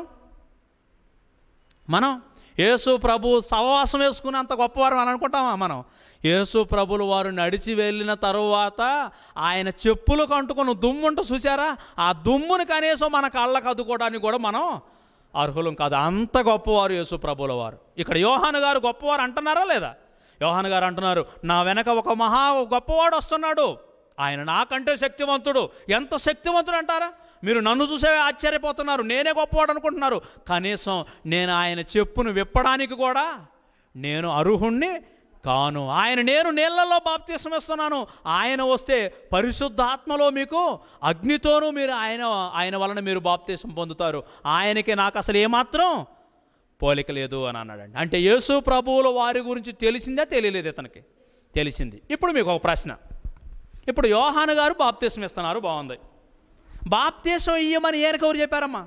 మనం యేసు ప్రభు సహవాసం వేసుకుని అంత గొప్పవారు అని అనుకుంటామా మనం యేసు ప్రభులు వారు నడిచి వెళ్ళిన తరువాత ఆయన చెప్పులకు అంటుకున్న దుమ్ము ఉంటూ చూసారా ఆ దుమ్ముని కనీసం మన కళ్ళకు అద్దుకోవడానికి కూడా మనం అర్హులం కాదు అంత గొప్పవారు యేసు ప్రభుల వారు ఇక్కడ యోహాను గారు గొప్పవారు అంటున్నారా లేదా యోహాను గారు అంటున్నారు నా వెనక ఒక మహా గొప్పవాడు వస్తున్నాడు ఆయన నాకంటే శక్తివంతుడు ఎంత శక్తివంతుడు అంటారా మీరు నన్ను చూసే ఆశ్చర్యపోతున్నారు నేనే గొప్పవాడు అనుకుంటున్నారు కనీసం నేను ఆయన చెప్పును విప్పడానికి కూడా నేను అర్హుణ్ణి కాను ఆయన నేను నీళ్లలో బాప్తీసం ఇస్తున్నాను ఆయన వస్తే పరిశుద్ధాత్మలో మీకు అగ్నితోనూ మీరు ఆయన ఆయన వలన మీరు బాప్తీసం పొందుతారు ఆయనకి నాకు అసలు ఏమాత్రం పోలిక లేదు అని అన్నాడండి అంటే యేసు ప్రభువుల వారి గురించి తెలిసిందే తెలియలేదు ఇతనికి తెలిసింది ఇప్పుడు మీకు ఒక ప్రశ్న ఇప్పుడు యోహాను గారు బాప్తీసం ఇస్తున్నారు బాగుంది బాప్తీసం ఇయ్యమని ఈయనకి ఎవరు చెప్పారమ్మా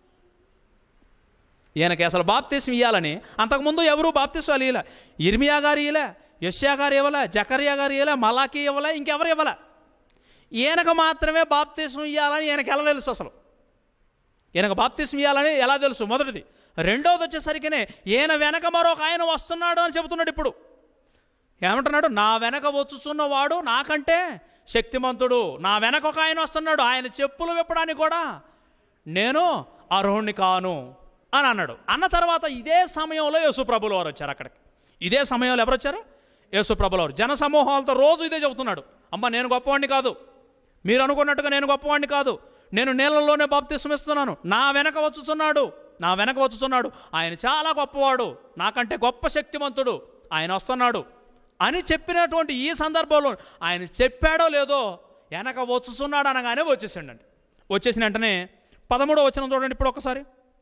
ఈయనకి అసలు బాప్తీసం ఇవ్వాలని అంతకుముందు ఎవరు బాప్తీసాలు ఇవ్వలే ఇర్మియా గారు ఇవ్వలే యష్యా గారు ఇవ్వలే జకరియా గారు ఇవ్వలే మలాకి ఇవ్వలే ఇంకెవరు ఇవ్వలే ఈయనకు మాత్రమే బాప్తీసం ఇవ్వాలని ఈయనకి ఎలా తెలుసు అసలు ఈయనకు బాప్తీసం ఇవ్వాలని ఎలా తెలుసు మొదటిది రెండవది వచ్చేసరికినే ఈయన వెనక మరొక ఆయన వస్తున్నాడు అని చెబుతున్నాడు ఇప్పుడు ఏమంటున్నాడు నా వెనక వచ్చుచున్నవాడు నాకంటే శక్తిమంతుడు నా వెనక ఒక ఆయన వస్తున్నాడు ఆయన చెప్పులు విప్పడానికి కూడా నేను అర్హుణ్ణి కాను అని అన్నాడు అన్న తర్వాత ఇదే సమయంలో యేసుప్రభుల వారు వచ్చారు అక్కడికి ఇదే సమయంలో ఎవరు వచ్చారు యేసుప్రభుల వారు జన సమూహాలతో రోజు ఇదే చెబుతున్నాడు అమ్మ నేను గొప్పవాడిని కాదు మీరు అనుకున్నట్టుగా నేను గొప్పవాడిని కాదు నేను నీళ్ళల్లోనే బాప్తిసం ఇస్తున్నాను నా వెనక వచ్చుచున్నాడు నా వెనక వచ్చుచున్నాడు ఆయన చాలా గొప్పవాడు నాకంటే గొప్ప శక్తివంతుడు ఆయన వస్తున్నాడు అని చెప్పినటువంటి ఈ సందర్భంలో ఆయన చెప్పాడో లేదో వెనక వచ్చుచున్నాడు అనగానే వచ్చేసిండండి వచ్చేసిన వెంటనే పదమూడో వచ్చిన చూడండి ఇప్పుడు ఒకసారి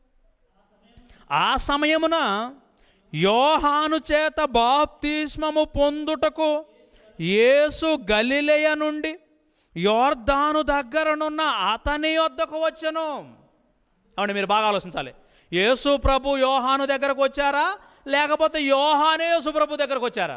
ఆ సమయమున యోహాను చేత బాప్తిస్మము పొందుటకు యేసు గలిలయ నుండి యోర్దాను దగ్గరనున్న అతని వద్దకు వచ్చెను అవును మీరు బాగా ఆలోచించాలి యేసు ప్రభు యోహాను దగ్గరకు వచ్చారా లేకపోతే యోహానే యేసు ప్రభు దగ్గరకు వచ్చారా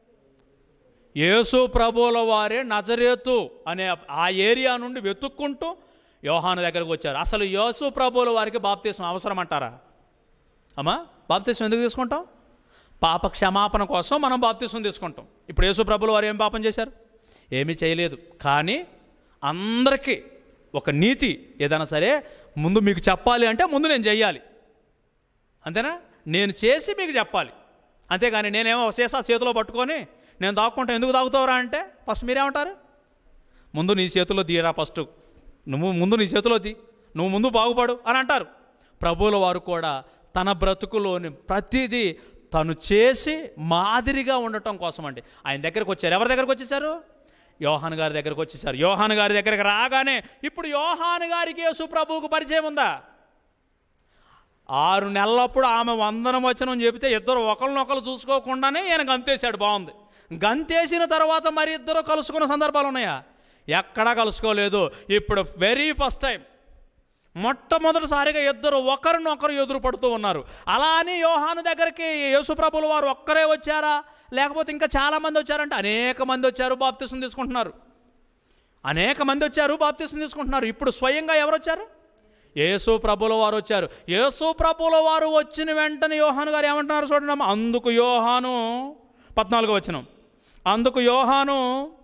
యేసు ప్రభువుల వారే నజరేతు అనే ఆ ఏరియా నుండి వెతుక్కుంటూ యోహాను దగ్గరకు వచ్చారు అసలు యేసు ప్రభువుల వారికి బాప్తీసం అవసరం అంటారా అమ్మా బాప్తీసం ఎందుకు తీసుకుంటాం పాప క్షమాపణ కోసం మనం బాప్తీసం తీసుకుంటాం ఇప్పుడు యేసు ప్రభుల వారు ఏం పాపం చేశారు ఏమీ చేయలేదు కానీ అందరికీ ఒక నీతి ఏదైనా సరే ముందు మీకు చెప్పాలి అంటే ముందు నేను చెయ్యాలి అంతేనా నేను చేసి మీకు చెప్పాలి అంతేగాని నేనేమో సీసా చేతిలో పట్టుకొని నేను దాక్కుంటా ఎందుకు తాగుతావురా అంటే ఫస్ట్ మీరేమంటారు ముందు నీ చేతిలో తీయరా ఫస్ట్ నువ్వు ముందు నీ చేతిలో తీ నువ్వు ముందు బాగుపడు అని అంటారు ప్రభువుల వారు కూడా తన బ్రతుకులోని ప్రతిదీ తను చేసి మాదిరిగా ఉండటం కోసం అండి ఆయన దగ్గరకు వచ్చారు ఎవరి దగ్గరకు వచ్చేసారు యోహాన్ గారి దగ్గరకు వచ్చేసారు యోహాన్ గారి దగ్గరికి రాగానే ఇప్పుడు యోహాన్ గారికి యేసు ప్రభువుకు పరిచయం ఉందా ఆరు నెలలప్పుడు ఆమె వందనం వచనం చెబితే ఇద్దరు ఒకరినొకరు చూసుకోకుండానే ఈయన గంతేశాడు బాగుంది గంతేసిన తర్వాత మరి ఇద్దరు కలుసుకున్న సందర్భాలు ఉన్నాయా ఎక్కడా కలుసుకోలేదు ఇప్పుడు వెరీ ఫస్ట్ టైం మొట్టమొదటిసారిగా ఇద్దరు ఒకరినొకరు ఎదురు పడుతూ ఉన్నారు అలా అని యోహాను దగ్గరికి యేసుప్రభుల వారు ఒక్కరే వచ్చారా లేకపోతే ఇంకా చాలామంది వచ్చారంటే అనేక మంది వచ్చారు బాప్తిసం తీసుకుంటున్నారు అనేక మంది వచ్చారు బాప్తిసం తీసుకుంటున్నారు ఇప్పుడు స్వయంగా ఎవరు వచ్చారు యేసు ప్రభుల వారు వచ్చారు యేసు ప్రభుల వారు వచ్చిన వెంటనే యోహాను గారు ఏమంటున్నారు చూడండి అమ్మ. అందుకు యోహాను పద్నాలుగు వచ్చిన అందుకు యోహాను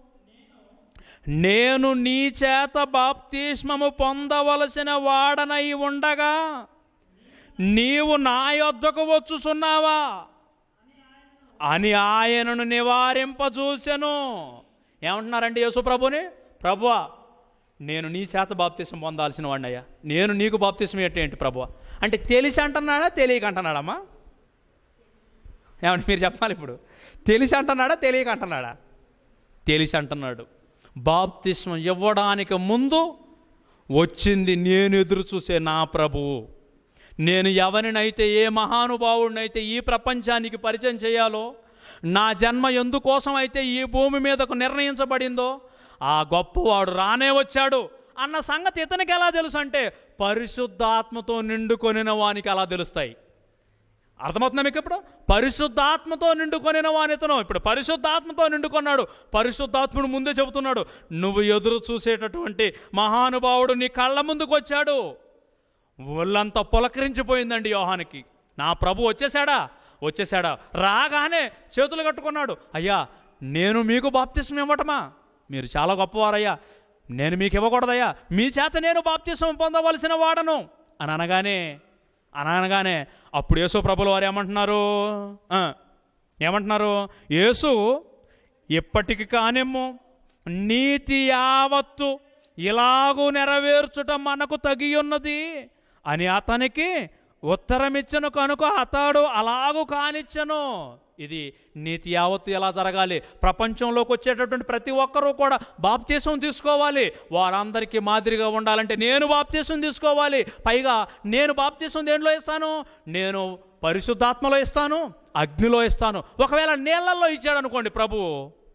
నేను నీ చేత బాప్తిస్మము పొందవలసిన వాడనై ఉండగా నీవు నా యొద్దకు వచ్చుచున్నావా అని ఆయనను నివారింపజూసెను ఏమంటున్నారండి యేసు ప్రభుని ప్రభువా నేను నీ చేత బాప్తిసం పొందాల్సిన వాడినయ్యా నేను నీకు బాప్తిసం ఏంటి ఏంటి ప్రభువా అంటే తెలిసి అంటున్నాడా తెలియక అంటున్నాడమ్మా ఏమంటే మీరు చెప్పాలి ఇప్పుడు తెలిసి అంటున్నాడా తెలియక అంటున్నాడా తెలిసి అంటున్నాడు బాప్తిస్మం ఇవ్వడానికి ముందు వచ్చింది నేను ఎదురు చూసే నా ప్రభువు నేను ఎవరినైతే ఏ మహానుభావుడినైతే ఈ ప్రపంచానికి పరిచయం చేయాలో నా జన్మ ఎందుకోసం అయితే ఈ భూమి మీదకు నిర్ణయించబడిందో ఆ గొప్పవాడు రానే వచ్చాడు అన్న సంగతి ఇతనికి ఎలా తెలుసు అంటే పరిశుద్ధాత్మతో నిండుకొనిన వానికి అలా తెలుస్తాయి అర్థమవుతుందా మీకు ఇప్పుడు పరిశుద్ధాత్మతో నిండుకొనిన వానితను ఇప్పుడు పరిశుద్ధాత్మతో నిండుకున్నాడు పరిశుద్ధాత్ముడు ముందే చెబుతున్నాడు నువ్వు ఎదురు చూసేటటువంటి మహానుభావుడు నీ కళ్ళ ముందుకు వచ్చాడు ఒళ్ళంతా పులకరించిపోయిందండి యోహానికి నా ప్రభు వచ్చేసాడా వచ్చేసాడా రాగానే చేతులు కట్టుకున్నాడు అయ్యా నేను మీకు బాప్తిసం ఇవ్వటమా మీరు చాలా గొప్పవారయ్యా నేను మీకు ఇవ్వకూడదయ్యా మీ చేత నేను బాప్తిసం పొందవలసిన వాడను అని అనగానే అని అనగానే అప్పుడు యేసు ప్రభుల వారు ఏమంటున్నారు ఆ, ఏమంటున్నారు యేసు ఇప్పటికి కానేమో నీతి యావత్తు ఇలాగూ నెరవేర్చుట మనకు తగి ఉన్నది అని అతనికి ఉత్తరమిచ్చను కనుక అతడు అలాగూ కానిచ్చను ఇది నీతి యావత్తు ఎలా జరగాలి ప్రపంచంలోకి వచ్చేటటువంటి ప్రతి ఒక్కరూ కూడా బాప్తీసం తీసుకోవాలి వారందరికీ మాదిరిగా ఉండాలంటే నేను బాప్తీసం తీసుకోవాలి పైగా నేను బాప్తీసం దేనిలో ఇస్తాను నేను పరిశుద్ధాత్మలో ఇస్తాను అగ్నిలో ఇస్తాను ఒకవేళ నీళ్ళల్లో ఇచ్చాడు అనుకోండి ప్రభువు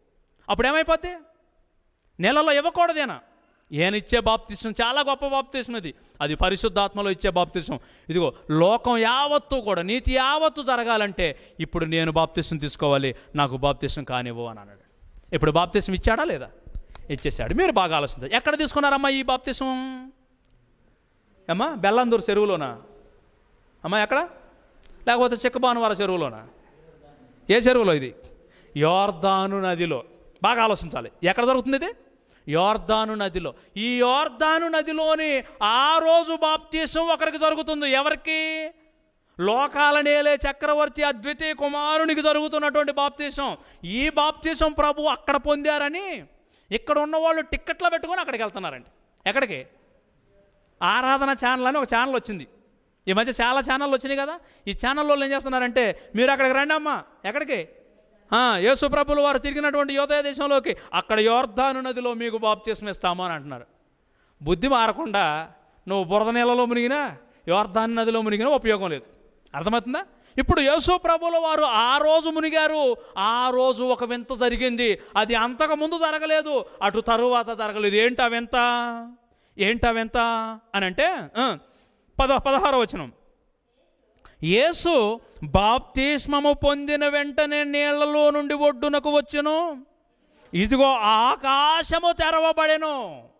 అప్పుడు ఏమైపోద్ది నెలలో ఇవ్వకూడదేనా ఈయన ఇచ్చే బాప్తిసం చాలా గొప్ప బాప్తిసం ఇది అది పరిశుద్ధాత్మలో ఇచ్చే బాప్తిసం ఇదిగో లోకం యావత్తు కూడా నీతి యావత్తు జరగాలంటే ఇప్పుడు నేను బాప్తిసం తీసుకోవాలి నాకు బాప్తిసం కానివ్వు అని అన్నాడు ఇప్పుడు బాప్తిసం ఇచ్చాడా లేదా ఇచ్చేసాడు మీరు బాగా ఆలోచించారు ఎక్కడ తీసుకున్నారమ్మా ఈ బాప్తిసం అమ్మా బెల్లందూరు చెరువులోనా అమ్మా ఎక్కడ లేకపోతే చిక్కబానువార చెరువులోనా ఏ చెరువులో ఇది యోర్దాను నదిలో బాగా ఆలోచించాలి ఎక్కడ జరుగుతుంది ఇది యోర్దాను నదిలో ఈ యోర్దాను నదిలోని ఆ రోజు బాప్తీసం ఒకరికి జరుగుతుంది ఎవరికి లోకాలనేలే చక్రవర్తి అద్వితీయ కుమారునికి జరుగుతున్నటువంటి బాప్తీసం ఈ బాప్తీసం ప్రభు అక్కడ పొందారని ఇక్కడ ఉన్న వాళ్ళు టిక్కెట్లు పెట్టుకొని అక్కడికి వెళ్తున్నారండి ఎక్కడికి ఆరాధన ఛానల్ అని ఒక ఛానల్ వచ్చింది ఈ మధ్య చాలా ఛానళ్ళు వచ్చినాయి కదా ఈ ఛానల్లో ఏం చేస్తున్నారంటే మీరు అక్కడికి రండి అమ్మా ఎక్కడికి ఆ, యేసు ప్రభులు వారు తిరిగినటువంటి యోదయ దేశంలోకి అక్కడ యోర్ధాను నదిలో మీకు బాప్తీసం ఇస్తాము అని అంటున్నారు బుద్ధి మారకుండా నువ్వు బురద నీళ్ళలో మునిగినా యోర్ధాను నదిలో మునిగినా ఉపయోగం లేదు అర్థమవుతుందా ఇప్పుడు యేసు ప్రభుల వారు ఆ రోజు మునిగారు ఆ రోజు ఒక వింత జరిగింది అది అంతకు ముందు జరగలేదు అటు తరువాత జరగలేదు ఏంటి ఆ వింత ఏంటి ఆ వింత అని అంటే ఆ, పద పదహారో వచనం యేసు బాప్తిస్మము పొందిన వెంటనే నీళ్లలో నుండి ఒడ్డునకు వచ్చును ఇదిగో ఆకాశము తెరవబడెను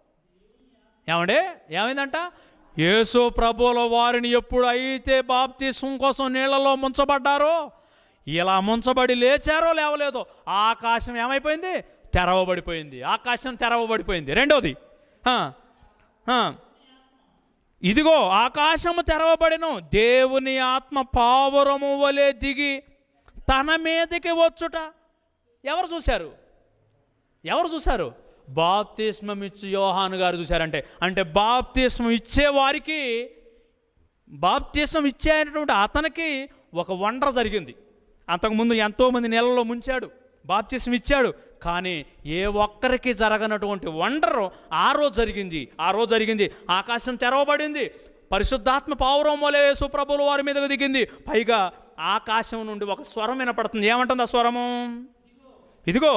ఏమండే ఏమైందంట యేసు ప్రభువుల వారిని ఎప్పుడైతే బాప్తిస్మం కోసం నీళ్లలో ముంచబడ్డారో ఇలా ముంచబడి లేచారో లేవలేదో ఆకాశం ఏమైపోయింది తెరవబడిపోయింది ఆకాశం తెరవబడిపోయింది రెండోది ఆ, ఆ. ఇదిగో ఆకాశము తెరవబడిను దేవుని ఆత్మ పావురము వలె దిగి తన మీదకి వచ్చుట ఎవరు చూశారు ఎవరు చూశారు బాప్తిస్మం ఇచ్చి యోహాను గారు చూశారంటే అంటే బాప్తిస్మం ఇచ్చే వారికి బాప్తిస్మం ఇచ్చేటటువంటి అతనికి ఒక వండర్ జరిగింది అంతకుముందు ఎంతోమంది నెలల్లో ముంచాడు బాప్తిస్మం ఇచ్చాడు కానీ ఏ ఒక్కరికి జరగనటువంటి వండర్ ఆ రోజు జరిగింది ఆ రోజు జరిగింది ఆకాశం తెరవబడింది పరిశుద్ధాత్మ పావురం వలె సుప్రభుల వారి మీదకు దిగింది పైగా ఆకాశం నుండి ఒక స్వరం వినపడుతుంది ఏమంటుంది ఆ స్వరము ఇదిగో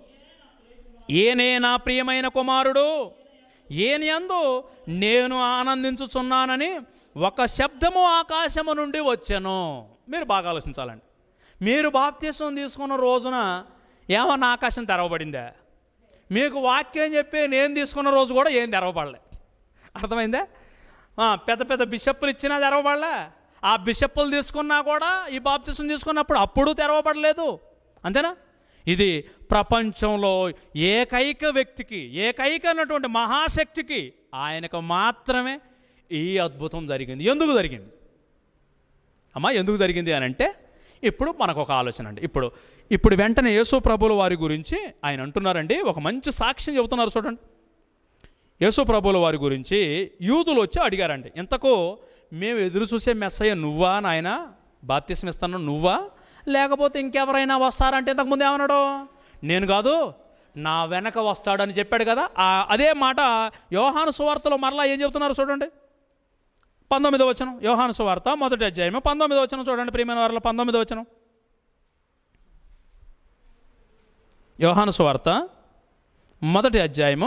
ఏనే నా ప్రియమైన కుమారుడు ఏని అందు నేను ఆనందించుచున్నానని ఒక శబ్దము ఆకాశము నుండి వచ్చాను మీరు బాగా ఆలోచించాలండి మీరు బాప్తీసం తీసుకున్న రోజున ఏమన్నా ఆకాశం తెరవబడిందా మీకు వాక్యం చెప్పి నేను తీసుకున్న రోజు కూడా ఏం తెరవబడలే అర్థమైందా ఆ, పెద్ద పెద్ద బిషప్పులు ఇచ్చినా తెరవబడలే ఆ బిషప్పులు తీసుకున్నా కూడా ఈ బాప్తిసం తీసుకున్నప్పుడు అప్పుడు తెరవబడలేదు అంతేనా ఇది ప్రపంచంలో ఏకైక వ్యక్తికి ఏకైక అన్నటువంటి మహాశక్తికి ఆయనకు మాత్రమే ఈ అద్భుతం జరిగింది ఎందుకు జరిగింది అమ్మా ఎందుకు జరిగింది అని అంటే ఇప్పుడు మనకు ఒక ఆలోచన అండి ఇప్పుడు ఇప్పుడు వెంటనే యేసు ప్రభుల వారి గురించి ఆయన అంటున్నారండి ఒక మంచి సాక్ష్యం చెబుతున్నారు చూడండి యేసు ప్రభుల వారి గురించి యూదులు వచ్చి అడిగారండి ఇంతకు మేము ఎదురు చూసే మెస్సయ్య నువ్వా నాయన బాప్తిసం ఇస్తాను నువ్వా లేకపోతే ఇంకెవరైనా వస్తారంటే ఇంతకుముందు ఏమన్నాడు నేను కాదు నా వెనక వస్తాడని చెప్పాడు కదా ఆ అదే మాట యోహాను సువార్తలో మరలా ఏం చెబుతున్నారు చూడండి పంతొమ్మిదో వచనం యోహాను సువార్త మొదటి అధ్యాయం పంతొమ్మిదో వచనం చూడండి ప్రియమైన వారిలో పంతొమ్మిదో వచనం యోహాను సువార్త మొదటి అధ్యాయము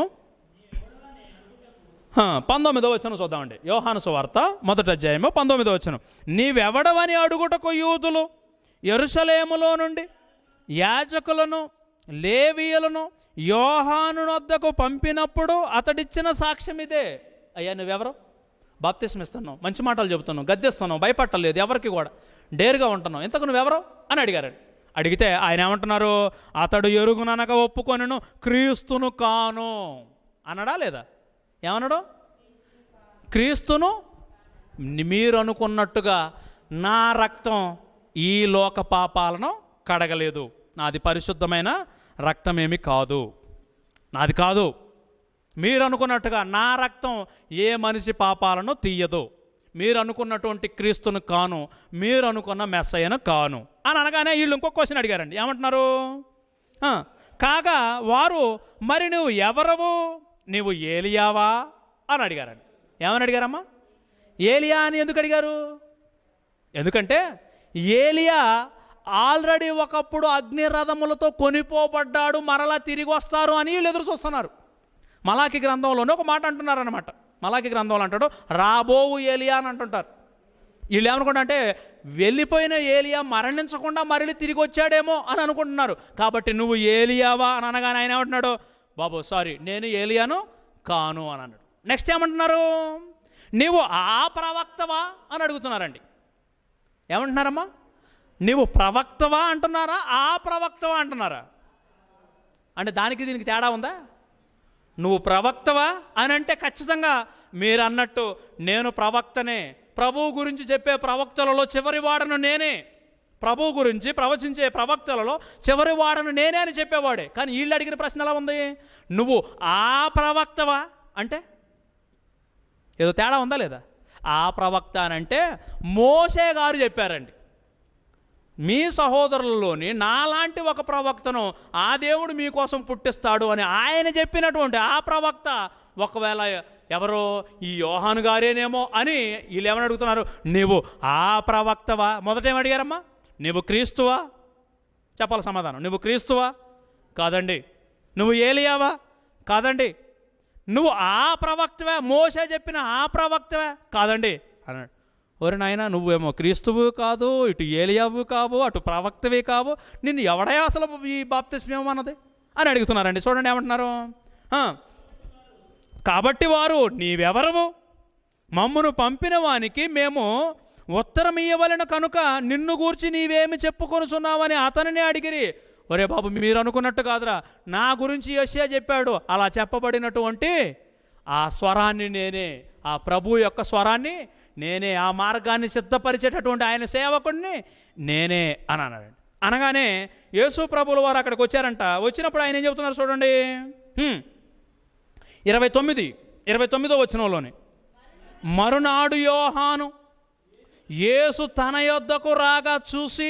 హా, పంతొమ్మిదో వచనం చూద్దామండి యోహాను సువార్త మొదటి అధ్యాయము పంతొమ్మిదో వచనం నీవెవడవని అడుగుటకు యూదులు ఎరుసలేములో నుండి యాజకులను లేవీయులను యోహాను వద్దకు పంపినప్పుడు అతడిచ్చిన సాక్ష్యం ఇదే అయ్యా నువ్వెవరు బాప్తిసం ఇస్తున్నావు మంచి మాటలు చెబుతున్నావు గద్దెస్తున్నావు భయపట్టలేదు ఎవరికి కూడా డేరుగా ఉంటున్నావు ఇంతకు నువ్వెవరు అని అడిగారు అడిగితే ఆయన ఏమంటున్నారు అతడు ఎరుగుననక ఒప్పుకొనను క్రీస్తును కాను అనడా లేదా ఏమన్నాడు క్రీస్తును మీరు అనుకున్నట్టుగా నా రక్తం ఈ లోక పాపాలను కడగలేదు నాది పరిశుద్ధమైన రక్తమేమి కాదు నాది కాదు మీరు అనుకున్నట్టుగా నా రక్తం ఏ మనిషి పాపాలను తీయదు మీరు అనుకున్నటువంటి క్రీస్తును కాను మీరు అనుకున్న మెస్సయ్యను కాను అని అనగానే వీళ్ళు ఇంకొక క్వశ్చన్ అడిగారండి ఏమంటున్నారు ఆ, కాగా వారు మరి నువ్వు ఎవరవు నీవు ఏలియావా అని అడిగారండి ఏమని అడిగారమ్మా ఏలియా అని ఎందుకు అడిగారు ఎందుకంటే ఏలియా ఆల్రెడీ ఒకప్పుడు అగ్నిరథములతో కొనిపోబడ్డాడు మరలా తిరిగి వస్తారు అని వీళ్ళు ఎదురు చూస్తున్నారు మలాకి గ్రంథంలోనే ఒక మాట అంటున్నారనమాట మలాకి గ్రంథంలో అంటాడు రాబోవు ఏలియా అని అంటుంటారు వీళ్ళు ఏమనుకుంటా అంటే వెళ్ళిపోయిన ఏలియా మరణించకుండా మరలి తిరిగి వచ్చాడేమో అని అనుకుంటున్నారు కాబట్టి నువ్వు ఏలియావా అని అనగానే ఆయన ఏమంటున్నాడు బాబు సారీ నేను ఏలియాను కాను అని అన్నాడు నెక్స్ట్ ఏమంటున్నారు నీవు ఆ ప్రవక్తవా అని అడుగుతున్నారండి ఏమంటున్నారమ్మా నీవు ప్రవక్తవా అంటున్నారా ఆ ప్రవక్తవా అంటున్నారా అంటే దానికి దీనికి తేడా ఉందా నువ్వు ప్రవక్తవా అని అంటే ఖచ్చితంగా మీరు అన్నట్టు నేను ప్రవక్తనే ప్రభువు గురించి చెప్పే ప్రవక్తలలో చివరి వాడను నేనే ప్రభువు గురించి ప్రవచించే ప్రవక్తలలో చివరి వాడను నేనే అని చెప్పేవాడే కానీ వీళ్ళు అడిగిన ప్రశ్న ఎలా ఉంది నువ్వు ఆ ప్రవక్తవా అంటే ఏదో తేడా ఉందా లేదా ఆ ప్రవక్త అని అంటే మోసే గారు చెప్పారండి మీ సహోదరులలోని నాలాంటి ఒక ప్రవక్తను ఆ దేవుడు మీకోసం పుట్టిస్తాడు అని ఆయన చెప్పినటువంటి ఆ ప్రవక్త ఒకవేళ ఎవరో ఈ యోహాను గారేనేమో అని వీళ్ళు ఏమని అడుగుతున్నారు నీవు ఆ ప్రవక్తవా మొదట ఏం అడిగారమ్మా నీవు క్రీస్తువా చెప్పాలి సమాధానం నువ్వు క్రీస్తువా కాదండి నువ్వు ఏలియావా కాదండి నువ్వు ఆ ప్రవక్తవే మోసే చెప్పిన ఆ ప్రవక్తవే కాదండి అన్నాడు ఒరి నాయన నువ్వేమో క్రీస్తువు కాదు ఇటు ఏలియావు కావు అటు ప్రవక్తవే కావు నిన్ను ఎవడే అసలు ఈ బాప్తిస్మేమో అన్నది అని అడుగుతున్నారండి చూడండి ఏమంటున్నారు ఆ, కాబట్టి వారు నీవెవరవు మమ్మను పంపిన వానికి మేము ఉత్తరం ఇయ్యవలెన కనుక నిన్ను గూర్చి నీవేమి చెప్పుకొనుచున్నావని అతనిని అడిగిరి ఒరే బాబు మీరు అనుకున్నట్టు కాదురా నా గురించి యెషయా చెప్పాడు అలా చెప్పబడినటువంటి ఆ స్వరాన్ని నేనే ఆ ప్రభు యొక్క స్వరాన్ని నేనే ఆ మార్గాన్ని సిద్ధపరిచేటటువంటి ఆయన సేవకుడిని నేనే అని అన్నాడు అనగానే యేసు ప్రభుల వారు అక్కడికి వచ్చారంట వచ్చినప్పుడు ఆయన ఏం చెబుతున్నారు చూడండి హ్మ్. ఇరవై తొమ్మిది ఇరవై తొమ్మిదో వచనంలోనే మరునాడు యోహాను యేసు తన యొద్దకు రాగా చూసి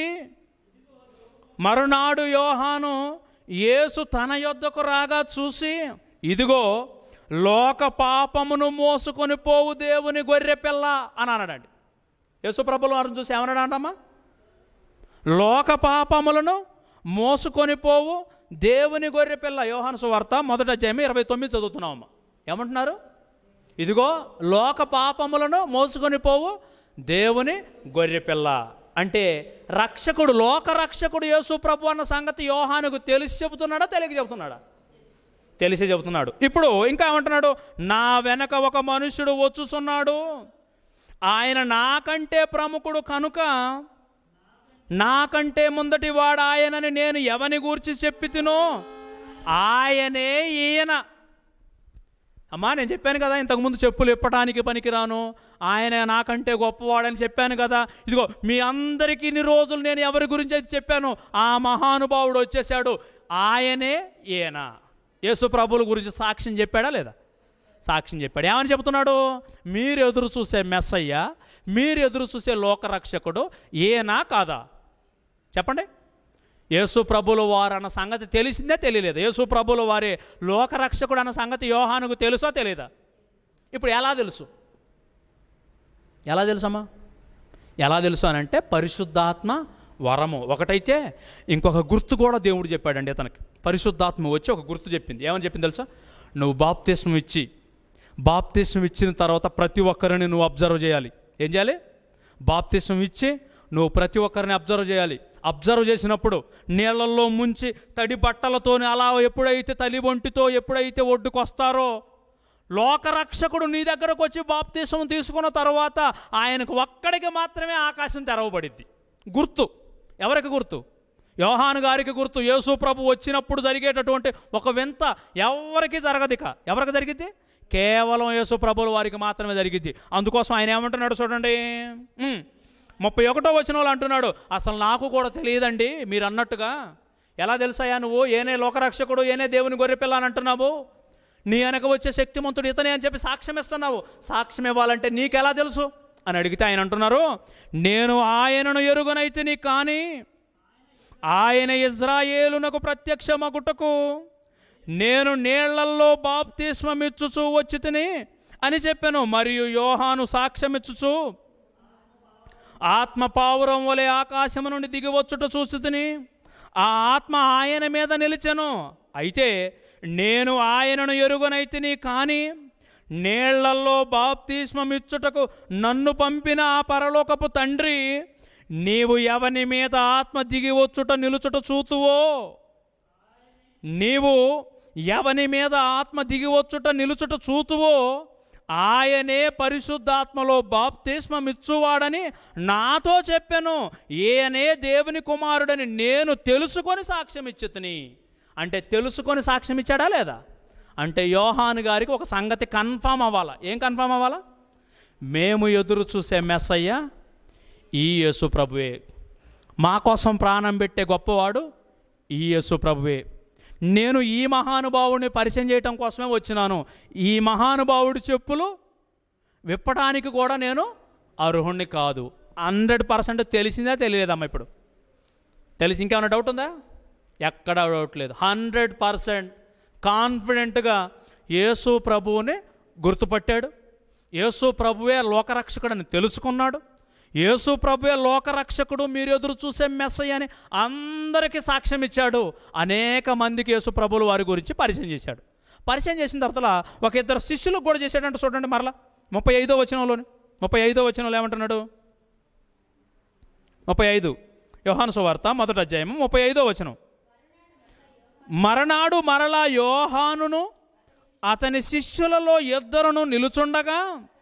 మరునాడు యోహాను యేసు తన యొద్దకు రాగా చూసి ఇదిగో లోక పాపమును మోసుకొని పోవు దేవుని గొర్రె పిల్ల అని అన్నాడండి యేసు ప్రభుల వారిని చూసి ఏమన్నాడంటమ్మా లోక పాపములను మోసుకొని పోవు దేవుని గొర్రె పిల్ల యోహాను సువార్త మొదట అధ్యాయం ఇరవై తొమ్మిది చదువుతున్నామమ్మా ఏమంటున్నారు ఇదిగో లోక పాపములను మోసుకొని పోవు దేవుని గొర్రె పిల్ల అంటే రక్షకుడు లోక రక్షకుడు యేసు ప్రభు అన్న సంగతి యోహానుకు తెలిసి చెబుతున్నాడా తెలియక చెబుతున్నాడా తెలిసి చెబుతున్నాడు ఇప్పుడు ఇంకా ఏమంటున్నాడు నా వెనక ఒక మనుషుడు వచ్చుచున్నాడు ఆయన నాకంటే ప్రముఖుడు కనుక నాకంటే ముందటి వాడు ఆయనని నేను ఎవని గూర్చి చెప్పి తినో ఆయనే ఈయన అమ్మా నేను చెప్పాను కదా ఇంతకుముందు చెప్పులు ఇప్పటానికి పనికిరాను ఆయన నాకంటే గొప్పవాడని చెప్పాను కదా ఇదిగో మీ అందరికీ ఇన్ని రోజులు నేను ఎవరి గురించి అయితే చెప్పాను ఆ మహానుభావుడు వచ్చేసాడు ఆయనే ఈయన యేసు ప్రభుల గురించి సాక్ష్యం చెప్పాడా లేదా సాక్ష్యం చెప్పాడు ఏమని చెప్తున్నాడు మీరు ఎదురు చూసే మెస్సయ్య మీరు ఎదురు చూసే లోకరక్షకుడు ఈయనా కాదా చెప్పండి యేసు ప్రభుల వారు అన్న సంగతి తెలిసిందే తెలియలేదు యేసు ప్రభుల వారి లోకరక్షకుడు అన్న సంగతి యోహానుకు తెలుసో తెలియదా ఇప్పుడు ఎలా తెలుసు ఎలా తెలుసమ్మా ఎలా తెలుసు అని అంటే పరిశుద్ధాత్మ వరము ఒకటైతే ఇంకొక గుర్తు కూడా దేవుడు చెప్పాడండి అతనికి పరిశుద్ధాత్మ వచ్చి ఒక గుర్తు చెప్పింది ఏమని చెప్పింది తెలుసా నువ్వు బాప్తిస్మం ఇచ్చి బాప్తిస్మం ఇచ్చిన తర్వాత ప్రతి ఒక్కరిని నువ్వు అబ్జర్వ్ చేయాలి ఏం చేయాలి బాప్తిస్మం ఇచ్చి నువ్వు ప్రతి ఒక్కరిని అబ్జర్వ్ చేయాలి అబ్జర్వ్ చేసినప్పుడు నీళ్ళల్లో ముంచి తడి బట్టలతోని అలా ఎప్పుడైతే తలి ఒంటితో ఎప్పుడైతే ఒడ్డుకు వస్తారో లోకరక్షకుడు నీ దగ్గరకు వచ్చి బాప్తీసం తీసుకున్న తర్వాత ఆయనకు ఒక్కడికి మాత్రమే ఆకాశం తెరవబడిద్ది గుర్తు ఎవరికి గుర్తు యోహాను గారికి గుర్తు యేసు ప్రభు వచ్చినప్పుడు జరిగేటటువంటి ఒక వింత ఎవరికి జరగదు ఇక ఎవరికి జరిగిద్ది కేవలం యేసు ప్రభుల వారికి మాత్రమే జరిగిద్ది అందుకోసం ఆయన ఏమంటున్నాడు చూడండి ఉమ్, ముప్పై ఒకటో వచ్చిన వాళ్ళు అంటున్నాడు అసలు నాకు కూడా తెలియదండి మీరు అన్నట్టుగా ఎలా తెలుసాయా నువ్వు ఏనే లోకరక్షకుడు ఏనే దేవుని గొర్రెపిల్ల అని అంటున్నావు నీ వెనక వచ్చే శక్తిమంతుడు ఇతనే అని చెప్పి సాక్ష్యం ఇస్తున్నావు సాక్ష్యం ఇవ్వాలంటే నీకెలా తెలుసు అని అడిగితే ఆయన అంటున్నారు నేను ఆయనను ఎరుగనైతిని కానీ ఆయన ఇజ్రాయేలునకు ప్రత్యక్షమగుటకు నేను నీళ్లల్లో బాప్తిస్మమిచ్చుచూ వచ్చి తిని అని చెప్పాను మరియు యోహాను సాక్ష్యమిచ్చుచు ఆత్మ పావురం వలె ఆకాశము నుండి దిగివచ్చుట చూస్తుని ఆ ఆత్మ ఆయన మీద నిలిచెను అయితే నేను ఆయనను ఎరుగనైతిని కానీ నీళ్లల్లో బాప్తిస్మమిచ్చుటకు నన్ను పంపిన ఆ పరలోకపు తండ్రి నీవు ఎవని మీద ఆత్మ దిగి వచ్చుట నిలుచుట చూతువో నీవు ఎవని మీద ఆత్మ దిగి వచ్చుట నిలుచుట చూతువో ఆయనే పరిశుద్ధాత్మలో బాప్తిస్మమిచ్చువాడని నాతో చెప్పాను ఈయనే దేవుని కుమారుడని నేను తెలుసుకొని సాక్ష్యం ఇచ్చుతుని అంటే తెలుసుకొని సాక్ష్యం ఇచ్చాడా లేదా అంటే యోహాను గారికి ఒక సంగతి కన్ఫామ్ అవ్వాలా ఏం కన్ఫామ్ అవ్వాలా మేము ఎదురు చూసే మెస్సయ్య ఈ యేసు ప్రభువే మా కోసం ప్రాణం పెట్టే గొప్పవాడు ఈ యేసు ప్రభువే నేను ఈ మహానుభావుడిని పరిచయం చేయటం కోసమే వచ్చినాను ఈ మహానుభావుడి చెప్పులు విప్పడానికి కూడా నేను అర్హుణ్ణి కాదు హండ్రెడ్ పర్సెంట్ తెలిసిందా తెలియలేదమ్మా ఇప్పుడు తెలిసి ఇంకేమైనా డౌట్ ఉందా ఎక్కడ డౌట్ లేదు హండ్రెడ్ పర్సెంట్ కాన్ఫిడెంట్గా యేసు ప్రభువుని గుర్తుపట్టాడు యేసు ప్రభువే లోకరక్షకుడని తెలుసుకున్నాడు యేసు ప్రభువే లోకరక్షకుడు మీరు ఎదురు చూసే మెస్సయ్య అని అందరికీ సాక్ష్యం ఇచ్చాడు అనేక మందికి యేసు ప్రభువులు వారి గురించి పరిచయం చేశాడు పరిచయం చేసిన తర్వాత ఒక ఇద్దరు శిష్యులకు కూడా చేశాడంటే చూడండి మరలా ముప్పై ఐదో వచనంలోని ముప్పై ఐదో వచనంలో ఏమంటున్నాడు ముప్పై ఐదు యోహాను సువార్త మొదటి అధ్యాయము ముప్పై ఐదో వచనం మరనాడు మరలా యోహానును అతని శిష్యులలో ఇద్దరును నిలుచుండగా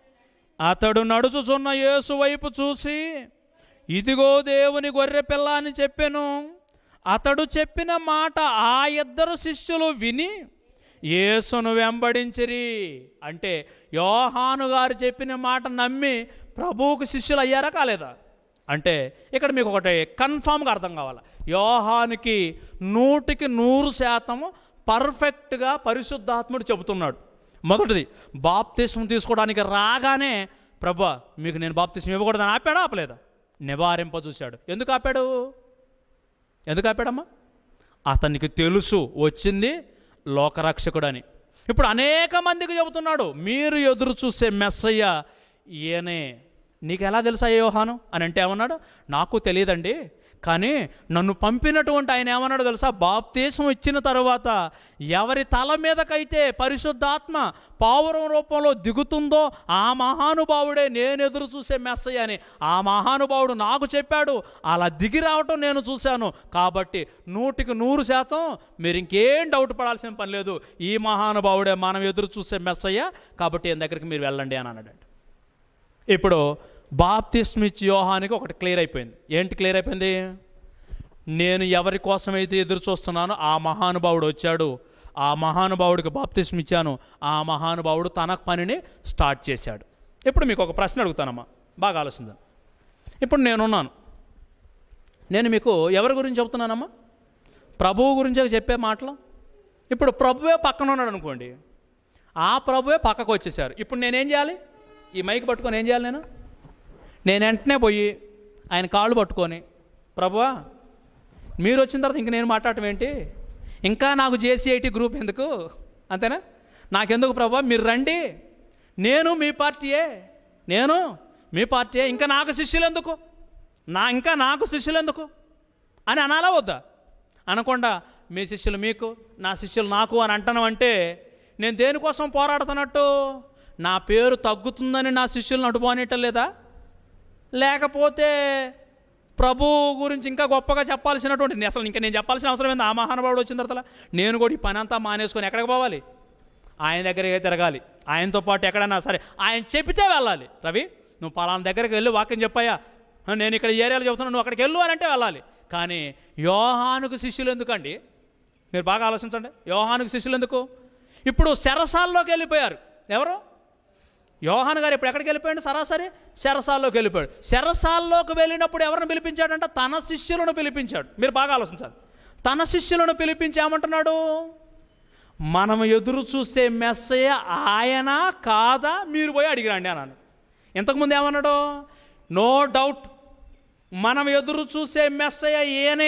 అతడు నడుచుచున్న యేసు వైపు చూసి ఇదిగో దేవుని గొర్రె పిల్ల అని చెప్పెను అతడు చెప్పిన మాట ఆ ఇద్దరు శిష్యులు విని యేసును వెంబడించిరి అంటే యోహాను గారు చెప్పిన మాట నమ్మి ప్రభువుకు శిష్యులు అయ్యారా కాలేదా అంటే ఇక్కడ మీకు ఒకటి కన్ఫామ్గా అర్థం కావాలి యోహానికి నూటికి నూరు శాతము పర్ఫెక్ట్గా పరిశుద్ధాత్ముడు చెబుతున్నాడు మొదటిది బాప్తిస్మం తీసుకోవడానికి రాగానే ప్రభా మీకు నేను బాప్తిస్మం ఇవ్వకూడదని ఆపాడా ఆపలేదా నివారింప చూశాడు ఎందుకు ఆపాడు ఎందుకు ఆపాడమ్మా అతనికి తెలుసు వచ్చింది లోకరక్షకుడని ఇప్పుడు అనేక మందికి చెబుతున్నాడు మీరు ఎదురు చూసే మెస్సయ్య ఈయనే నీకు ఎలా తెలుసా యోహాను అని అంటే ఏమన్నాడు నాకు తెలియదండి కానీ నన్ను పంపినటువంటి ఆయన ఏమన్నాడు తెలుసా బాప్తీసం ఇచ్చిన తర్వాత ఎవరి తల మీదకైతే పరిశుద్ధాత్మ పావురం రూపంలో దిగుతుందో ఆ మహానుభావుడే నేను ఎదురు చూసే మెస్సయ్య అని ఆ మహానుభావుడు నాకు చెప్పాడు అలా దిగి రావటం నేను చూశాను కాబట్టి నూటికి నూరు శాతం మీరు ఇంకేం డౌట్ పడాల్సిన పని లేదు ఈ మహానుభావుడే మనం ఎదురు చూసే మెస్సయ్య కాబట్టి ఈయన దగ్గరికి మీరు వెళ్ళండి అని అన్నాడు ఇప్పుడు బాప్తిస్మిచ్ యోహానికి ఒకటి క్లియర్ అయిపోయింది ఏంటి క్లియర్ అయిపోయింది నేను ఎవరి కోసమైతే ఎదురు చూస్తున్నానో ఆ మహానుభావుడు వచ్చాడు ఆ మహానుభావుడికి బాప్తిస్మ ఇచ్చాను ఆ మహానుభావుడు తన పనిని స్టార్ట్ చేశాడు ఇప్పుడు మీకు ఒక ప్రశ్న అడుగుతానమ్మా బాగా ఆలోచించాను ఇప్పుడు నేనున్నాను నేను మీకు ఎవరి గురించి చెప్తున్నానమ్మా ప్రభువు గురించే చెప్పే మాటలు ఇప్పుడు ప్రభువే పక్కన ఉన్నాడు అనుకోండి ఆ ప్రభువే పక్కకు వచ్చేసారు ఇప్పుడు నేనేం చేయాలి ఈ మైక్ పట్టుకొని ఏం చేయాలి నేను నేను వెంటనే పోయి ఆయన కాళ్ళు పట్టుకొని ప్రభువా మీరు వచ్చిన తర్వాత ఇంక నేను మాట్లాడటం ఏంటి ఇంకా నాకు జేసీఐటీ గ్రూప్ ఎందుకు అంతేనా నాకెందుకు ప్రభా మీరు రండి నేను మీ పార్టీయే నేను మీ పార్టీయే ఇంకా నాకు శిష్యులు ఎందుకు నా ఇంకా నాకు శిష్యులు ఎందుకు అని అనాలా వద్దా అనకుండా మీ శిష్యులు మీకు నా శిష్యులు నాకు అని అంటాను అంటే నేను దేనికోసం పోరాడుతున్నట్టు నా పేరు తగ్గుతుందని నా శిష్యులను అడుపోనేటం లేదా లేకపోతే ప్రభు గురించి ఇంకా గొప్పగా చెప్పాల్సినటువంటి నే- అసలు ఇంకా నేను చెప్పాల్సిన అవసరం ఏంది ఆ మహానుభావుడు వచ్చిన తర్వాత నేను కూడా ఈ పని అంతా మానేసుకొని ఎక్కడికి పోవాలి ఆయన దగ్గరికి తిరగాలి ఆయనతో పాటు ఎక్కడైనా సరే ఆయన చెబితే వెళ్ళాలి రవి నువ్వు పలానా దగ్గరికి వెళ్ళి వాక్యం చెప్పాయా నేను ఇక్కడ ఈ ఏరియాలో చెబుతున్నా నువ్వు అక్కడికి వెళ్ళు అని అంటే వెళ్ళాలి కానీ యోహానుకు శిష్యులు ఎందుకండి మీరు బాగా ఆలోచించండి యోహానుకు శిష్యులు ఎందుకు ఇప్పుడు శరసాల్లోకి వెళ్ళిపోయారు ఎవరు యోహాన్ గారు ఇప్పుడు ఎక్కడికి వెళ్ళిపోయాడు సరాసరి శరసాల్లోకి వెళ్ళిపోయాడు శరసాల్లోకి వెళ్ళినప్పుడు ఎవరిని పిలిపించాడంటే తన శిష్యులను పిలిపించాడు మీరు బాగా ఆలోచించాలి తన శిష్యులను పిలిపించి ఏమంటున్నాడు మనం ఎదురు చూసే మెస్సయ్య ఆయన కాదా మీరు పోయి అడిగిరండి అన్నాను ఇంతకుముందు ఏమన్నాడు నో డౌట్ మనం ఎదురు చూసే మెస్సయ్య ఏనే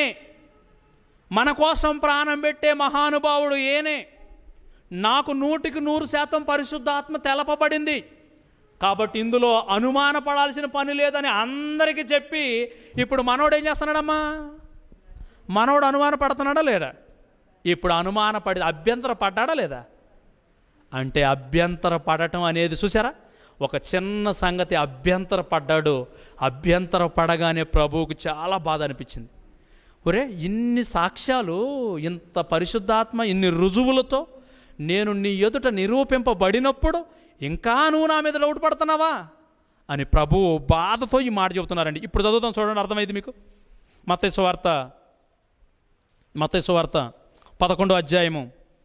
మన కోసం ప్రాణం పెట్టే మహానుభావుడు ఏనే నాకు నూటికి నూరు శాతం పరిశుద్ధాత్మ తెలపబడింది కాబట్టి ఇందులో అనుమానపడాల్సిన పని లేదని అందరికీ చెప్పి ఇప్పుడు మనోడు ఏం చేస్తున్నాడమ్మా మనోడు అనుమాన పడుతున్నాడా లేడా ఇప్పుడు అనుమాన పడి అభ్యంతర పడ్డాడా లేదా అంటే అభ్యంతర పడటం అనేది చూసారా ఒక చిన్న సంగతి అభ్యంతర పడ్డాడు అభ్యంతర పడగానే ప్రభువుకు చాలా బాధ అనిపించింది ఒరే ఇన్ని సాక్ష్యాలు ఇంత పరిశుద్ధాత్మ ఇన్ని రుజువులతో నేను నీ ఎదుట నిరూపింపబడినప్పుడు ఇంకా నువ్వు నా మీద డౌట్ పడుతున్నావా అని ప్రభువు బాధతో ఈ మాట చెబుతున్నారండి ఇప్పుడు చదువుతాం చూడండి అర్థమైంది మీకు మత్తయి వార్త మత్తయి వార్త పదకొండో అధ్యాయము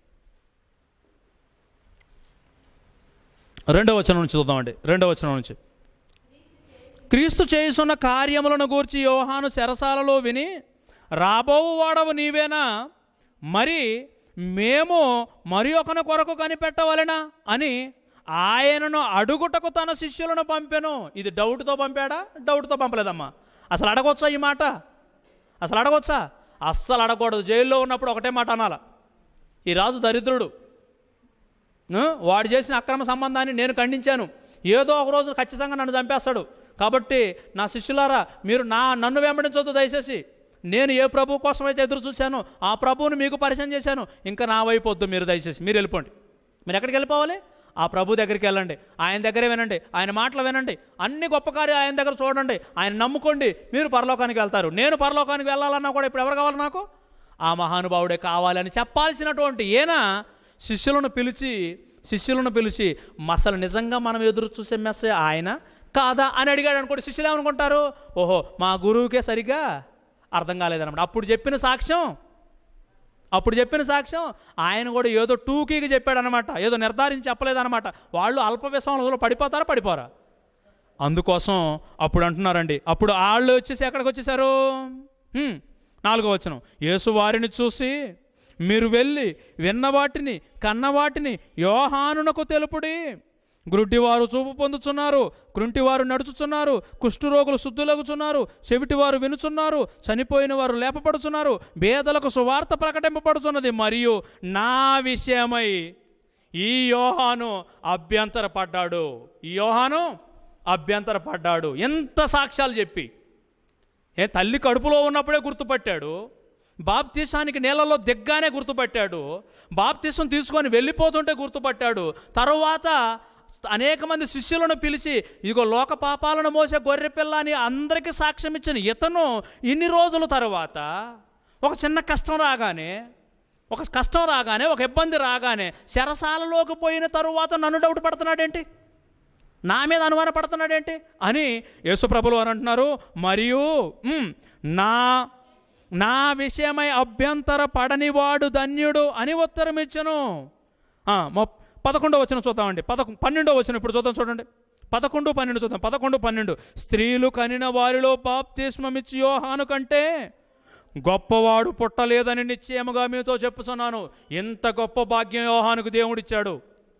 రెండవ వచనం నుంచి చూద్దామండి రెండవ వచనం నుంచి క్రీస్తు చేయుచున్న కార్యములను గూర్చి యోహాను శరసాలలో విని రాబోవు వాడవు నీవేనా మరి మేము మరి ఒకని కొరకు కనిపెట్టవలెనా అని ఆయనను అడుగుటకు తన శిష్యులను పంపెను ఇది డౌట్తో పంపాడా డౌట్తో పంపలేదమ్మా అసలు అడగొచ్చా ఈ మాట అసలు అడగొచ్చా అస్సలు అడగకూడదు జైల్లో ఉన్నప్పుడు ఒకటే మాట అనాల ఈ రాజు దరిద్రుడు ఆ, వాడు చేసిన అక్రమ సంబంధాన్ని నేను ఖండించాను ఏదో ఒక రోజు ఖచ్చితంగా నన్ను చంపేస్తాడు కాబట్టి నా శిష్యులారా మీరు నా నన్ను వెంబడించొద్దు దయచేసి నేను ఏ ప్రభు కోసం అయితే ఎదురు చూశానో ఆ ప్రభువుని మీకు పరిచయం చేశాను ఇంకా నా వైపు వద్దు మీరు దయచేసి మీరు వెళ్ళిపోండి మీరు ఎక్కడికి వెళ్ళిపోవాలి ఆ ప్రభు దగ్గరికి వెళ్ళండి ఆయన దగ్గరే వినండి ఆయన మాటలు వినండి అన్ని గొప్ప కార్యాలు ఆయన దగ్గర చూడండి ఆయన నమ్ముకోండి మీరు పరలోకానికి వెళ్తారు నేను పరలోకానికి వెళ్ళాలన్నా కూడా ఇప్పుడు ఎవరు కావాలి నాకు ఆ మహానుభావుడే కావాలని చెప్పాల్సినటువంటి ఈయన శిష్యులను పిలిచి శిష్యులను పిలిచి అసలు నిజంగా మనం ఎదురు చూసే మెస్సే ఆయన కాదా అని అడిగాడు అనుకోండి శిష్యులు ఏమనుకుంటారు ఓహో మా గురువుకే సరిగ్గా అర్థం కాలేదన్నమాట అప్పుడు చెప్పిన సాక్ష్యం అప్పుడు చెప్పిన సాక్ష్యం ఆయన కూడా ఏదో టూకీగా చెప్పాడనమాట ఏదో నిర్ధారించి చెప్పలేదన్నమాట వాళ్ళు అల్ప విశ్వాసంలో పడిపోతారా పడిపోరా అందుకోసం అప్పుడు అంటున్నారండి అప్పుడు వాళ్ళు వచ్చేసి ఎక్కడికి వచ్చేసారు హ్మ్, నాలుగో వచనం యేసు వారిని చూసి మీరు వెళ్ళి విన్న వాటిని కన్న వాటిని యోహానునకు తెలుపుడి గ్రుడ్డివారు చూపు పొందుచున్నారు కృంటివారు నడుచుచున్నారు కుష్ఠరోగులు శుద్ధులగుచున్నారు చెవిటివారు వినుచున్నారు చనిపోయిన వారు లేపబడుచున్నారు బేదలకు సువార్త ప్రకటింపబడుచున్నది మరియు నా విషయమై ఈ యోహాను అభ్యంతరపడ్డాడు ఈ యోహాను అభ్యంతరపడ్డాడు ఎంత సాక్ష్యాలు చెప్పి ఏ తల్లి కడుపులో ఉన్నప్పుడే గుర్తుపట్టాడు బాప్తీసానికి నీళ్ళలో దిగ్గానే గుర్తుపట్టాడు బాప్తీసం తీసుకొని వెళ్ళిపోతుంటే గుర్తుపట్టాడు తరువాత అనేక మంది శిష్యులను పిలిచి ఇగో లోక పాపాలను మోసే గొర్రె పిల్ల అని అందరికీ సాక్ష్యం ఇచ్చిన ఇతను ఇన్ని రోజుల తర్వాత ఒక చిన్న కష్టం రాగానే ఒక కష్టం రాగానే ఒక ఇబ్బంది రాగానే శరసాలలోకి పోయిన తరువాత నన్ను డౌట్ పడుతున్నాడేంటి నా మీద అనుమానపడుతున్నాడేంటి అని యేసుప్రభులు అని అంటున్నారు మరియు మ్, నా నా విషయమై అభ్యంతర పడనివాడు ధన్యుడు అని ఉత్తరం ఇచ్చను ఆ, మొ- పదకొండో వచ్చిన చూద్దామండి పదకొ పన్నెండో వచ్చిన ఇప్పుడు చూద్దాం చూడండి పదకొండు పన్నెండు చూద్దాం పదకొండు పన్నెండు స్త్రీలు కనిన వారిలో బాప్తిస్మమిచ్చి యోహాను కంటే గొప్పవాడు పుట్టలేదని నిశ్చయముగా మీతో చెప్పుచున్నాను ఎంత గొప్ప భాగ్యం యోహానుకు దేవుడిచ్చాడు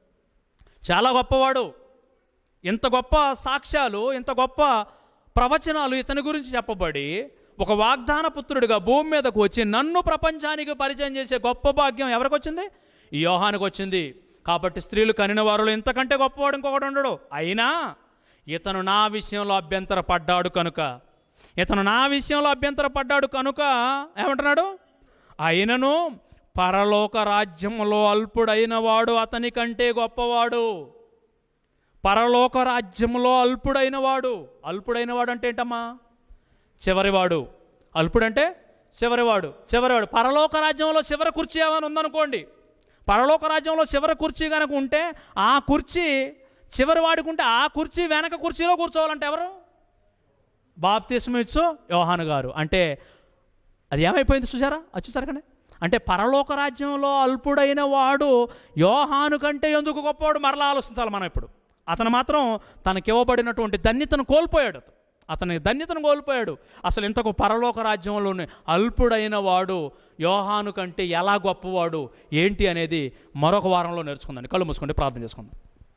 చాలా గొప్పవాడు ఇంత గొప్ప సాక్ష్యాలు ఇంత గొప్ప ప్రవచనాలు ఇతని గురించి చెప్పబడి ఒక వాగ్దాన పుత్రుడిగా భూమి మీదకు వచ్చి నన్ను ప్రపంచానికి పరిచయం చేసే గొప్ప భాగ్యం ఎవరికి వచ్చింది ఈ యోహానికి వచ్చింది కాబట్టి స్త్రీలు కనిన వారిలో ఇంతకంటే గొప్పవాడు ఇంకొకటి ఉండడు అయినా ఇతను నా విషయంలో అభ్యంతర పడ్డాడు కనుక ఇతను నా విషయంలో అభ్యంతర పడ్డాడు కనుక ఏమంటున్నాడు అయినను పరలోక రాజ్యములో అల్పుడైన వాడు అతని కంటే గొప్పవాడు పరలోక రాజ్యంలో అల్పుడైన వాడు అల్పుడైన వాడు అంటే ఏంటమ్మా చివరివాడు అల్పుడంటే చివరివాడు చివరివాడు పరలోక రాజ్యంలో చివరి కుర్చీ ఏమైనా ఉందనుకోండి పరలోక రాజ్యంలో చివరి కుర్చీ కనుక ఉంటే ఆ కుర్చీ చివరి వాడికి ఉంటే ఆ కుర్చీ వెనక కుర్చీలో కూర్చోవాలంటే ఎవరు బాప్తిస్మిచ్చు యోహాను గారు అంటే అది ఏమైపోయింది చూసారా వచ్చేసరికనే అంటే పరలోక రాజ్యంలో అల్పుడైన వాడు యోహాను కంటే ఎందుకు గొప్పవాడు మరలా ఆలోచించాలి మనం ఇప్పుడు అతను మాత్రం తనకివ్వబడినటువంటి ధన్యతను కోల్పోయాడు అతను అతని ధన్యతను కోల్పోయాడు అసలు ఇంతకు పరలోక రాజ్యంలోనే అల్పుడైన వాడు యోహాను కంటే ఎలా గొప్పవాడు ఏంటి అనేది మరొక వారంలో నేర్చుకుందాం కళ్ళు మూసుకోండి ప్రార్థన చేసుకుందాం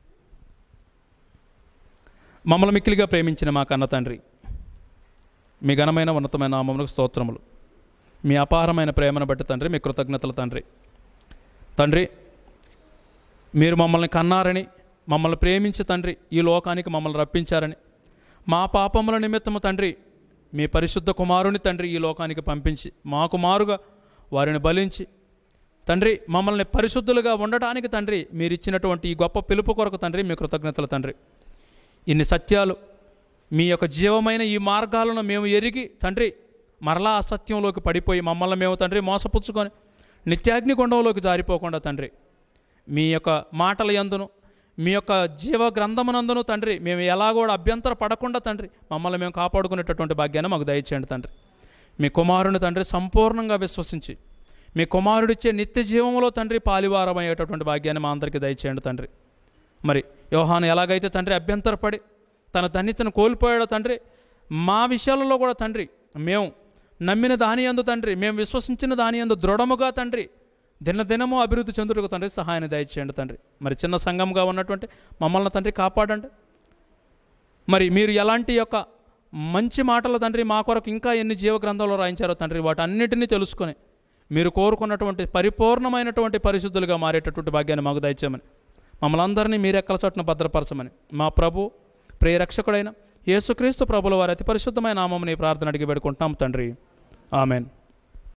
మమ్మల్ని మిక్కిలిగా ప్రేమించిన మా కన్న తండ్రి మీ ఘనమైన ఉన్నతమైన నామములకు స్తోత్రములు మీ అపారమైన ప్రేమను బట్టి తండ్రి మీ కృతజ్ఞతలు తండ్రి తండ్రి మీరు మమ్మల్ని కన్నారని మమ్మల్ని ప్రేమించి తండ్రి ఈ లోకానికి మమ్మల్ని రప్పించారని మా పాపముల నిమిత్తము తండ్రి మీ పరిశుద్ధ కుమారుని తండ్రి ఈ లోకానికి పంపించి మా కుమారుగా వారిని బలించి తండ్రి మమ్మల్ని పరిశుద్ధులుగా ఉండటానికి తండ్రి మీరు ఇచ్చినటువంటి ఈ గొప్ప పిలుపు కొరకు తండ్రి మీ కృతజ్ఞతలు తండ్రి ఇన్ని సత్యాలు మీ యొక్క జీవమైన ఈ మార్గాలను మేము ఎరిగి తండ్రి మరలా అసత్యంలోకి పడిపోయి మమ్మల్ని మేము తండ్రి మోసపుచ్చుకొని నిత్యాగ్నికొండంలోకి జారిపోకుండా తండ్రి మీ యొక్క మాటల యందును మీ యొక్క జీవ గ్రంథమునందును తండ్రి మేము ఎలా కూడా అభ్యంతర పడకుండా తండ్రి మమ్మల్ని మేము కాపాడుకునేటటువంటి భాగ్యాన్ని మాకు దయచేయండి తండ్రి మీ కుమారుని తండ్రి సంపూర్ణంగా విశ్వసించి మీ కుమారుడిచ్చే నిత్య జీవంలో తండ్రి పాలివారమయ్యేటటువంటి భాగ్యాన్ని మా అందరికీ దయచేయండి తండ్రి మరి యోహాను ఎలాగైతే తండ్రి అభ్యంతరపడి తన ధన్యతను కోల్పోయాడో తండ్రి మా విషయాలలో కూడా తండ్రి మేము నమ్మిన దాని యందు తండ్రి మేము విశ్వసించిన దాని యందు దృఢముగా తండ్రి దినదినము అభివృద్ధి చెందుటకు తండ్రి సహాయాన్ని దయచేయండి తండ్రి మరి చిన్న సంఘంగా ఉన్నటువంటి మమ్మల్ని తండ్రి కాపాడండి మరి మీరు ఎలాంటి యొక్క మంచి మాటలు తండ్రి మా కొరకు ఇంకా ఎన్ని జీవ గ్రంథాలు రాయించారో తండ్రి వాటన్నిటినీ తెలుసుకొని మీరు కోరుకున్నటువంటి పరిపూర్ణమైనటువంటి పరిశుద్ధులుగా మారేటటువంటి భాగ్యాన్ని మాకు దయచేయమని మమ్మల్ని అందరినీ మీరు ఎక్కల చోటున భద్రపరచమని మా ప్రభు ప్రియరక్షకుడైన యేసుక్రీస్తు ప్రభుల వారి అతి పరిశుద్ధమైన నామం నీ ప్రార్థన అడిగి పెడుకుంటున్నాం తండ్రి ఆమెన్